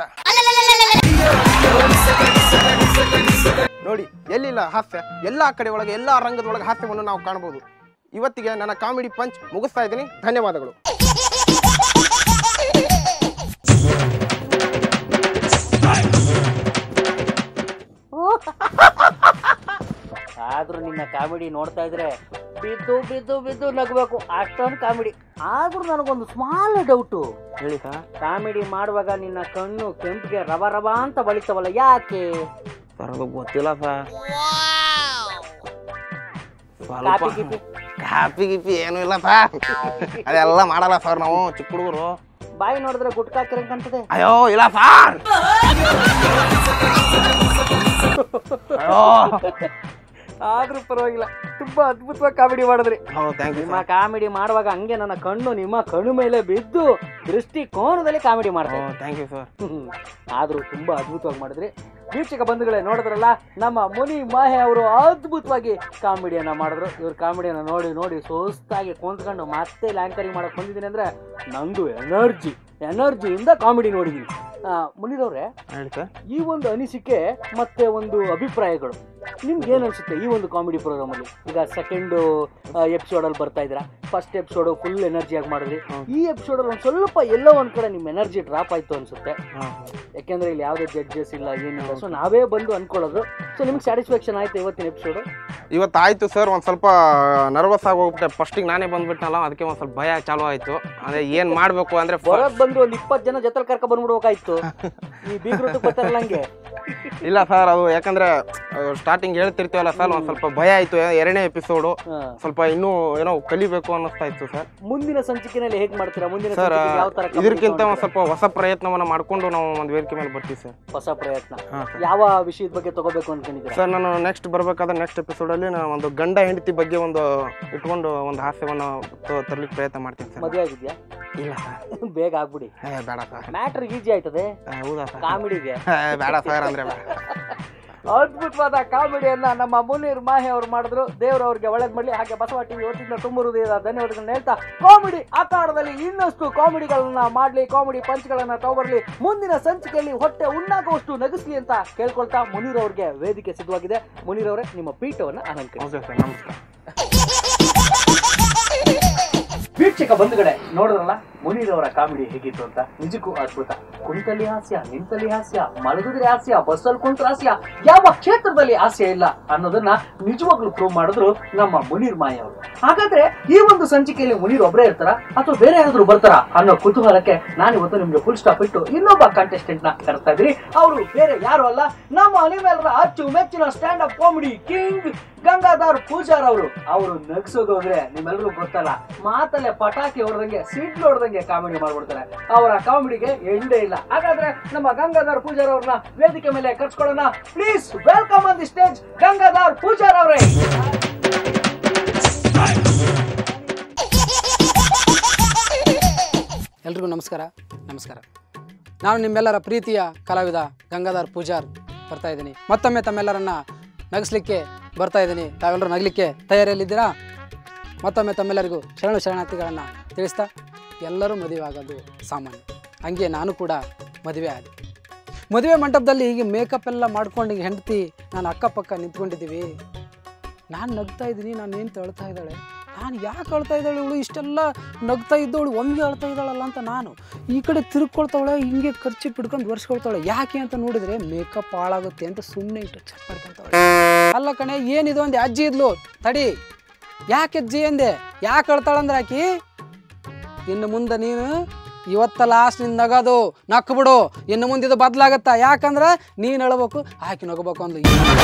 ನೋಡಿ ಎಲ್ಲಿಲ್ಲ ಹಾಸ್ಯ ಎಲ್ಲ ಕಡೆ ಒಳಗೆ ಎಲ್ಲ ರಂಗದೊಳಗೆ ಹಾಸ್ಯವನ್ನು ನಾವು ಕಾಣಬಹುದು ಇವತ್ತಿಗೆ ನನ್ನ ಕಾಮಿಡಿ ಪಂಚ್ ಮುಗಿಸ್ತಾ ಇದ್ದೀನಿ ಧನ್ಯವಾದಗಳು ಆದ್ರೂ ನಿನ್ನ ಕಾಮಿಡಿ ನೋಡ್ತಾ ಇದ್ರೆ ಬಿದ್ದು ಬಿದ್ದು ಬಿದ್ದು ನಗಬೇಕು ಅಷ್ಟೊಂದು ಕಾಮಿಡಿ ಆದ್ರೂ ನನಗೊಂದು ಸ್ಮಾಲ್ ಡೌಟು ಹೇಳಿ ಸರ್ ಕಾಮಿಡಿ ಮಾಡುವಾಗ ನಿನ್ನ ಕಣ್ಣು ಕೆಂಪಿಗೆ ರವ ರವ ಅಂತ ಬಳಿತವಲ್ಲ ಯಾಕೆ ಸರ್ ಅದು ಗೊತ್ತಿಲ್ಲ ಸರ್ ಕಾಪಿ ಗೀಪಿ ಕಾಪಿ ಗಿಪಿ ಏನು ಇಲ್ಲ ಸರ್ ಅದೆಲ್ಲ ಮಾಡಲ್ಲ ಸರ್ ನಾವು ಚಿಕ್ಕ ಹುಡುಗರು ಬಾಯಿ ನೋಡಿದ್ರೆ ಗುಟ್ಕಾ ಹಾಕಿರಂಕಂತದೆ ಅಯ್ಯೋ ಇಲ್ಲ ಸರ್ ಅಯ್ಯೋ ಆದ್ರೂ ಪರವಾಗಿಲ್ಲ ತುಂಬಾ ಅದ್ಭುತವಾಗಿ ಕಾಮಿಡಿ ಮಾಡಿದ್ರಿ ಹೌದು ಥ್ಯಾಂಕ್ ಯು ನಿಮ್ಮ ಕಾಮಿಡಿ ಮಾಡುವಾಗ ಹಂಗೆ ನನ್ನ ಕಣ್ಣು ನಿಮ್ಮ ಕಣ್ಣು ಮೇಲೆ ಬಿದ್ದು ದೃಷ್ಟಿ ಕೋನದಲ್ಲಿ ಕಾಮಿಡಿ ಮಾಡ್ತಾರೆ ಥ್ಯಾಂಕ್ ಯು ಸರ್ ಆದ್ರೂ ತುಂಬಾ ಅದ್ಭುತವಾಗಿ ಮಾಡಿದ್ರಿ ವೀಕ್ಷಕ ಬಂಧುಗಳೇ ನೋಡಿದ್ರಲ್ಲ ನಮ್ಮ ಮುನಿ ಮಾಹೆ ಅವರು ಅದ್ಭುತವಾಗಿ ಕಾಮಿಡಿಯನ್ನ ಮಾಡಿದ್ರು ಇವ್ರ ಕಾಮಿಡಿಯನ್ನ ನೋಡಿ ನೋಡಿ ಸುಸ್ತಾಗಿ ಕುಂತ್ಕೊಂಡು ಮತ್ತೆ ಲ್ಯಾಂಕರಿಂಗ್ ಮಾಡಕ್ ಬಂದಿದ್ದೀನಿ ಅಂದ್ರೆ ನಂದು ಎನರ್ಜಿ ಎನರ್ಜಿಯಿಂದ ಕಾಮಿಡಿ ನೋಡಿದೀನಿ ಮುನಿರವ್ರೆ ಹೇಳಿ ಸರ್ ಈ ಒಂದು ಅನಿಸಿಕೆ ಮತ್ತೆ ಒಂದು ಅಭಿಪ್ರಾಯಗಳು ನಿಮ್ಗೆ ಏನ್ ಅನ್ಸುತ್ತೆ ಈ ಒಂದು ಕಾಮಿಡಿ ಪ್ರೋಗ್ರಾಮ್ ಅಲ್ಲಿ ಈಗ ಸೆಕೆಂಡ್ ಎಪಿಸೋಡ್ ಅಲ್ಲಿ ಬರ್ತಾ ಇದ್ದೀರಾ ಫಸ್ಟ್ ಎಪಿಸೋಡ್ ಫುಲ್ ಎನರ್ಜಿಯಾಗಿ ಮಾಡಿದ್ರಿ ಹೌದು. ಈ ಎಪಿಸೋಡ್ ಅಲ್ಲಿ ಒಂದ್ ಸ್ವಲ್ಪ ಎಲ್ಲೋ ಒಂದ್ ಕಡೆ ನಿಮ್ ಎನರ್ಜಿ ಡ್ರಾಪ್ ಆಯ್ತು ಅನ್ಸುತ್ತೆ ಯಾಕೆಂದ್ರೆ ಇಲ್ಲಿ ಯಾವುದೇ ಜಡ್ಜಸ್ ಇಲ್ಲ ಏನಿಲ್ಲ ಸೊ ನಾವೇ ಬಂದು ಅನ್ಕೊಳ್ಳೋದು ಸೊ ನಿಮ್ಗೆ ಸ್ಯಾಟಿಸ್ಫ್ಯಾಕ್ಷನ್ ಆಯ್ತು ಇವತ್ತಿನ ಎಪಿಸೋಡ್ ಇವತ್ತು ಆಯ್ತು ಸರ್ ಒಂದು ಸ್ವಲ್ಪ ನರ್ವಸ್ ಆಗಿ ಹೋಗ್ಬಿಟ್ಟೆ ಫಸ್ಟಿಗೆ ನಾನೇ ಬಂದ್ಬಿಟ್ನಲ್ಲ ಅದಕ್ಕೆ ಒಂದು ಸ್ವಲ್ಪ ಭಯ ಚಾಲು ಆಯ್ತು ಅದೇ ಏನು ಮಾಡಬೇಕು ಅಂದರೆ ಹೊರಗ್ ಬಂದು ಒಂದ್ ಇಪ್ಪತ್ತು ಜನ ಜೊತೆ ಕರ್ಕ ಬಂದ್ಬಿಡ್ಬೇಕಾಯ್ತು ಈ ಬೀಗ್ರೂಟಕ್ಕೆ ಬರ್ತಾರಲ್ಲ ಹಂಗೆ ಇಲ್ಲ ಸರ್ ಅದು ಯಾಕಂದ್ರೆ ಸ್ಟಾರ್ಟಿಂಗ್ ಹೇಳ್ತಿರ್ತೀವಲ್ಲ ಸರ್ ಒಂದು ಸ್ವಲ್ಪ ಭಯ ಆಯ್ತು ಎರಡನೇ ಎಪಿಸೋಡು ಹಾ. ಸ್ವಲ್ಪ ಇನ್ನೂ ಏನೋ ಕಲಿಬೇಕು ಅನ್ನಿಸ್ತಾ ಇತ್ತು ಸರ್ ಮುಂದಿನ ಸಂಚಿಕೆನಲ್ಲಿ ಹೇಗ್ ಮಾಡ್ತೀರಾ ಮುಂದಿನ ಸರ್ ಸಂಚಿಕೆಗೆ ಯಾವ ತರ ಇದಕ್ಕಿಂತ ಒಂದು ಸ್ವಲ್ಪ ಹೊಸ ಪ್ರಯತ್ನವನ್ನ ಮಾಡ್ಕೊಂಡು ನಾವು ಒಂದು ವೇದಿಕೆ ಮೇಲೆ ಬರ್ತೀವಿ ಸರ್ ಹೊಸ ಪ್ರಯತ್ನ ಹಾಂ ಸರ್ ಯಾವ ವಿಷಯದ ಬಗ್ಗೆ ತಗೋಬೇಕು ಅನ್ಕೊಂಡಿದ್ದೀರಾ ಸರ್ ನಾನು ನೆಕ್ಸ್ಟ್ ಬರಬೇಕಾದ್ರೆ ನೆಕ್ಸ್ಟ್ ಎಪಿಸೋಡಲ್ಲಿ ನಾನು ಒಂದು ಗಂಡ ಹೆಂಡತಿ ಬಗ್ಗೆ ಒಂದು ಇಟ್ಕೊಂಡು ಒಂದು ಹಾಸ್ಯವನ್ನು ತ- ತರ್ಲಿಕ್ಕೆ ಪ್ರಯತ್ನ ಮಾಡ್ತೀನಿ ಸರ್ ಮದುವೆ ಆಗಿದ್ಯಾ ಇಲ್ಲ ಸರ್ ಬೇಗ ಆಗ್ಬಿಡಿ ಏ ಬೇಡ ಸರ್ ಮ್ಯಾಟ್ರ್ ಈಜಿ ಆಯ್ತದೆ ಏ, ಹೌದಾ ಸರ್ ಕಾಮಿಡಿಗೆ ಏ, ಬೇಡ ಸರ್ ಅಂದ್ರೆ ಬೇಡ ಅದ್ಭುತವಾದ ಕಾಮಿಡಿಯನ್ನ ನಮ್ಮ ಮುನೀರ್ ಮಾಹಿ ಅವರು ಮಾಡಿದ್ರು ದೇವ್ರ ಅವ್ರಿಗೆ ಒಳ್ಳೇದ್ ಮಾಡ್ಲಿ ಹಾಗೆ ಬಸವ ಟಿವಿ ವತಿಯಿಂದ ತುಂಬ ಹೃದಯದ ಧನ್ಯವಾದಗಳನ್ನ ಹೇಳ್ತಾ ಕಾಮಿಡಿ ಆಕಾರದಲ್ಲಿ ಇನ್ನಷ್ಟು ಕಾಮಿಡಿಗಳನ್ನ ಮಾಡ್ಲಿ ಕಾಮಿಡಿ ಪಂಚ್ಗಳನ್ನ ತಗೊಬರ್ಲಿ ಮುಂದಿನ ಸಂಚಿಕೆಯಲ್ಲಿ ಹೊಟ್ಟೆ ಉಣ್ಣಾಗುವಷ್ಟು ನಗಿಸ್ಲಿ ಅಂತ ಕೇಳ್ಕೊಳ್ತಾ ಮುನೀರ್ ಅವ್ರಿಗೆ ವೇದಿಕೆ ಸಿದ್ಧವಾಗಿದೆ ಮುನೀರ್ ಅವರೇ ನಿಮ್ಮ ಪೀಠವನ್ನ ಅಲಂಕರಿಸಿ ಓಕೆ ಸರ್ ನಮಸ್ಕಾರ ವೀಕ್ಷಕ ಬಂಧುಗಳೇ ನೋಡಿದ್ರಲ್ಲ ಮುನೀರ್ ಅವರ ಕಾಮಿಡಿ ಹೇಗಿತ್ತು ಅಂತ ನಿಜಕ್ಕೂ ಅದ್ಭುತ ಕುಂತಲ್ಲಿ ಹಾಸ್ಯ ನಿಂತಲ್ಲಿ ಹಾಸ್ಯ ಮಲಗಿದ್ರೆ ಹಾಸ್ಯ ಬಸ್ಸಲ್ಲಿ ಕುಂತ ಹಾಸ್ಯ ಯಾವ ಕ್ಷೇತ್ರದಲ್ಲಿ ಹಾಸ್ಯ ಇಲ್ಲ ಅನ್ನೋದನ್ನ ನಿಜವಾಗ್ಲೂ ಪ್ರೂವ್ ಮಾಡಿದ್ರು ನಮ್ಮ ಮುನೀರ್ ಮಾಯ ಅವರು ಹಾಗಾದ್ರೆ ಈ ಒಂದು ಸಂಚಿಕೆಯಲ್ಲಿ ಮುನೀರ್ ಒಬ್ಬರೇ ಇರ್ತಾರ ಅಥವಾ ಬೇರೆ ಯಾರಾದ್ರೂ ಬರ್ತಾರ ಅನ್ನೋ ಕುತೂಹಲಕ್ಕೆ ನಾನು ಇವತ್ತು ನಿಮ್ಗೆ ಫುಲ್ ಸ್ಟಾಪ್ ಇಟ್ಟು ಇನ್ನೊಬ್ಬ ಕಂಟೆಸ್ಟೆಂಟ್ ನ ಕರೆಸ್ತಾ ಇದ್ದೀನಿ ಅವರು ಬೇರೆ ಯಾರು ಅಲ್ಲ ನಮ್ಮ ನಿಮ್ಮೆಲ್ಲರ ಅಚ್ಚು ಮೆಚ್ಚಿನ stand up comedy king Gangadhar Pujar ಅವರು ಅವರು ನಗ್ಸೋದು ಅಂದ್ರೆ ನಿಮ್ಮೆಲ್ಲರಿಗೂ ಗೊತ್ತಲ್ಲ ಮಾತಲ್ಲೇ ಪಟಾಕಿ ಹೊಡೆದಂಗೆ ಸಿಡ್ಲು ಹೊಡೆದಂಗೆ ಕಾಮಿಡಿ ಮಾಡ್ಬಿಡ್ತಾರೆ ಅವರ ಕಾಮಿಡಿಗೆ ಎಂಡೇ ಇಲ್ಲ ಹಾಗಾದ್ರೆ ನಮ್ಮ ಗಂಗಾಧರ್ ಪೂಜಾರ್ ಅವ್ರನ್ನ ವೇದಿಕೆ ಮೇಲೆ ಕರ್ಸ್ಕೊಳ್ಳೋಣ please welcome on the stage Gangadhar Pujar ಅವರೇ ಎಲ್ರಿಗೂ ನಮಸ್ಕಾರ ನಮಸ್ಕಾರ ನಾನು ನಿಮ್ಮೆಲ್ಲರ ಪ್ರೀತಿಯ ಕಲಾವಿದ ಗಂಗಾಧರ್ ಪೂಜಾರ್ ಬರ್ತಾ ಇದ್ದೀನಿ ಮತ್ತೊಮ್ಮೆ ತಮ್ಮೆಲ್ಲರನ್ನ ನಗಿಸ್ಲಿಕ್ಕೆ ಬರ್ತಾ ಇದ್ದೀನಿ ತಾವೆಲ್ಲರೂ ನಗಲಿಕ್ಕೆ ತಯಾರಿಯಲ್ಲಿದ್ದೀರಾ ಮತ್ತೊಮ್ಮೆ ತಮ್ಮೆಲ್ಲರಿಗೂ ಶರಣ ಶರಣಾರ್ಥಿಗಳನ್ನು ತಿಳಿಸ್ತಾ ಎಲ್ಲರೂ ಮದುವೆ ಆಗೋದು ಸಾಮಾನ್ಯ ಹಂಗೆ ನಾನು ಕೂಡ ಮದುವೆ ಆದೆ ಮದುವೆ ಮಂಟಪದಲ್ಲಿ ಈಗ ಮೇಕಪ್ ಎಲ್ಲ ಮಾಡ್ಕೊಂಡು ಈಗ ಹೆಂಡತಿ ನಾನು ಅಕ್ಕಪಕ್ಕ ನಿಂತ್ಕೊಂಡಿದ್ದೀವಿ ನಾನು ನಗ್ತಾ ಇದ್ದೀನಿ ನಾನು ಏನು ತಳ್ತಾ ಇದ್ದಾಳೆ ನಾನು ಯಾಕೆ ಅಳ್ತಾ ಇದ್ದಾಳೆ ಇವಳು ಇಷ್ಟೆಲ್ಲ ನಗ್ತಾ ಇದ್ದವಳು ಒಮ್ಗೆ ಅಳ್ತಾ ಇದ್ದಾಳಲ್ಲ ಅಂತ ನಾನು ಈ ಕಡೆ ತಿರುಗ್ಕೊಳ್ತಾವಳೆ ಹಿಂಗೆ ಖರ್ಚು ಹಿಡ್ಕೊಂಡು ಒರೆಸ್ಕೊಳ್ತಾಳೆ ಯಾಕೆ ಅಂತ ನೋಡಿದ್ರೆ ಮೇಕಪ್ ಹಾಳಾಗುತ್ತೆ ಅಂತ ಸುಮ್ಮನೆ ಇಟ್ಟು ಚೆಕ್ ಮಾಡ್ಕೊಂತಾವಳೆ ಅಲ್ಲ ಕಣೆ ಏನಿದು ಅಂದೆ ಅಜ್ಜಿ ಇದ್ಲು ತಡಿ ಯಾಕೆ ಅಜ್ಜಿ ಅಂದೆ ಯಾಕೆ ಅಳ್ತಾಳಂದ್ರೆ ಆಕಿ ಇನ್ನು ಮುಂದೆ ನೀನು ಇವತ್ತ ಲಾಸ್ಟ್ ನಿನ್ ನಗೋದು ನಕ್ಕು ಬಿಡು ಇನ್ನು ಮುಂದೆ ಇದು ಬದಲಾಗತ್ತಾ ಯಾಕಂದ್ರೆ ನೀನು ಅಳ್ಬೇಕು ಆಕಿ ನಗಬೇಕು ಅಂದ್ಲು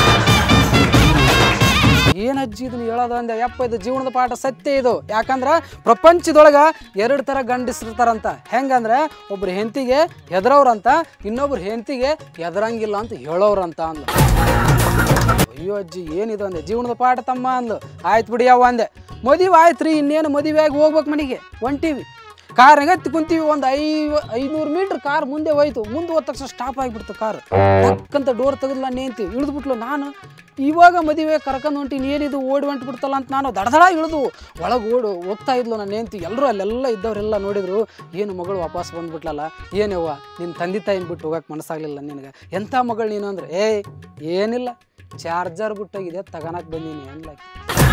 ಏನ್ ಅಜ್ಜಿ ಇದನ್ನ ಹೇಳೋದು ಅಂದೆ ಯಪ್ಪ ಇದು ಜೀವನದ ಪಾಠ ಸತ್ಯ ಇದು ಯಾಕಂದ್ರೆ ಪ್ರಪಂಚದೊಳಗ ಎರಡು ಥರ ಗಂಡಸಿರ್ತಾರಂತ ಹೆಂಗಂದ್ರೆ ಒಬ್ರು ಹೆಂತಿಗೆ ಹೆದರವ್ರಂತ ಇನ್ನೊಬ್ರು ಹೆಂತಿಗೆ ಹೆದರಂಗಿಲ್ಲ ಅಂತ ಹೇಳೋರಂತ ಅಂದ್ಲು ಅಯ್ಯೋ ಅಜ್ಜಿ ಏನಿದು ಅಂದೆ ಜೀವನದ ಪಾಠ ತಮ್ಮ ಅಂದ್ಲು ಆಯ್ತು ಬಿಡಿ ಯಾವ ಅಂದೆ ಮದುವೆ ಆಯ್ತು ರೀ ಇನ್ನೇನು ಮದುವೆ ಆಗಿ ಹೋಗ್ಬೇಕು ಮನೆಗೆ ಹೊಂಟೀವಿ ಕಾರ್ನಾಗ ಹತ್ತಿ ಕುಂತೀವಿ ಒಂದು ಐವ ಐನೂರು ಮೀಟ್ರ್ ಕಾರ್ ಮುಂದೆ ಹೋಯ್ತು ಮುಂದೆ ಹೋದ ತಕ್ಷಣ ಸ್ಟಾಪ್ ಆಗಿಬಿಡ್ತು ಕಾರ್ ಟಕ್ಕಂತ ಡೋರ್ ತೆಗೆದ್ಲ ನೇಂತಿ ಇಳಿದ್ಬಿಟ್ಲು ನಾನು ಇವಾಗ ಮದುವೆ ಕರ್ಕೊಂಡು ಹೊಂಟೀನಿ ಏನಿದು ಓಡಿ ಹೊಂಟ್ಬಿಡ್ತಲ್ಲ ಅಂತ ನಾನು ದಡದಡ ಇಳಿದು ಒಳಗೆ ಓಡು ಹೋಗ್ತಾ ಇದ್ಲು ನಾನು ನೇಂತಿ ಎಲ್ಲರೂ ಅಲ್ಲೆಲ್ಲ ಇದ್ದವರೆಲ್ಲ ನೋಡಿದ್ರು ಏನು ಮಗಳು ವಾಪಸ್ ಬಂದ್ಬಿಟ್ಲಲ್ಲ ಏನವ್ವ ನಿನ್ನ ತಂದೆ ತಾಯಿನ ಬಿಟ್ಟು ಹೋಗಕ್ಕೆ ಮನಸ್ಸಾಗಲಿಲ್ಲ ನಿನಗೆ ಎಂಥ ಮಗಳು ನೀನು ಅಂದ್ರೆ ಏಯ್ ಏನಿಲ್ಲ ಚಾರ್ಜರ್ ಬಿಟ್ಟೋಗಿದೆ ತಗೋಣಕ್ಕೆ ಬಂದೀನಿ ಅನ್ಲಾಕಿ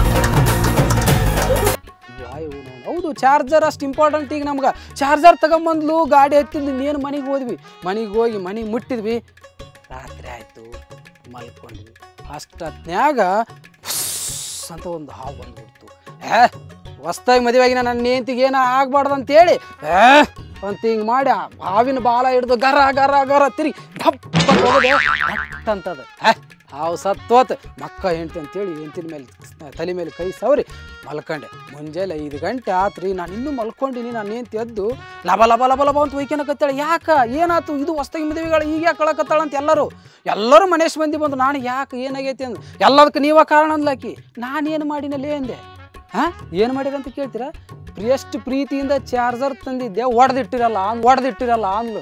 ವಾಯು ನೋಡು. ಹೌದು ಚಾರ್ಜರ್ ಅಷ್ಟು ಇಂಪಾರ್ಟೆಂಟ್ ಈಗ ನಮ್ಗೆ ಚಾರ್ಜರ್ ತಗೊಂಬಂದ್ಲು ಗಾಡಿ ಹತ್ತಿದ್ಲು ಇನ್ನೇನು ಮನೆಗೆ ಹೋದ್ವಿ ಮನೆಗೆ ಹೋಗಿ ಮನೆಗೆ ಮುಟ್ಟಿದ್ವಿ ರಾತ್ರಿ ಆಯಿತು ಮಲ್ಕೊಂಡ್ವಿ ಅಷ್ಟೊತ್ನ್ಯಾಗ ಫುಸ್ ಅಂತ ಒಂದು ಹಾವು ಬಂದ್ಬಿಡ್ತು ಏ ಹೊಸ್ದಾಗಿ ಮದುವೆಯಾಗಿ ನನ್ನ ನೇಂತಿಗೆ ಏನೋ ಆಗ್ಬಾರ್ದು ಅಂತೇಳಿ ಏ ಅಂತ ಹಿಂಗೆ ಮಾಡಿ ಆ ಹಾವಿನ ಬಾಲ ಹಿಡ್ದು ಗರ ಗರ ಗರ ತಿರುಗಿ ಧಪ್ ಅಂತ ಹೋಗೋದು ಧಟ್ ಅಂತದ ಹೇ ಹಾವು ಸತ್ತೋತ್ ಮಕ್ಕ ಹೆಂಡ್ತಿ ಅಂತೇಳಿ ಹೆಂಡ್ತಿನ ಮೇಲೆ ತಲೆ ಮೇಲೆ ಕೈ ಸವರಿ ಮಲ್ಕೊಂಡೆ ಮುಂಜಾನೆ ಐದು ಗಂಟೆ ಆತ್ರಿ ನಾನು ಇನ್ನೂ ಮಲ್ಕೊಂಡಿನಿ ನಾನು ಏನು ಎದ್ದು ಲಬ ಲಬ ಲಬ ಲಬ ಅಂತ ಒಯ್ಕೊಳಕತ್ತಾಳೆ ಯಾಕ ಏನಾತು ಇದು ಹೊಸ್ದಾಗಿ ಮದುವೆಗಳು ಈಗ ಯಾಕೆ ಕಳಕತ್ತಾಳ ಅಂತ ಎಲ್ಲರೂ ಎಲ್ಲರೂ ಮನೇಶ್ ಮಂದಿ ಬಂದು ನಾನು ಯಾಕೆ ಏನಾಗೈತಿ ಅಂದ್ ಎಲ್ಲದಕ್ಕೆ ನೀವ ಕಾರಣ ಅಂದ್ಲಾಕಿ ನಾನೇನು ಮಾಡಿನಲ್ಲೇ ಅಂದೆ ಹಾಂ ಏನು ಮಾಡಿರ ಅಂತ ಕೇಳ್ತೀರಾ ಎಷ್ಟು ಪ್ರೀತಿಯಿಂದ ಚಾರ್ಜರ್ ತಂದಿದ್ದೆ ಒಡೆದಿಟ್ಟಿರಲ್ಲ ಅಂದ್ ಒಡೆದಿಟ್ಟಿರಲ್ಲ ಅಂದ್ಲು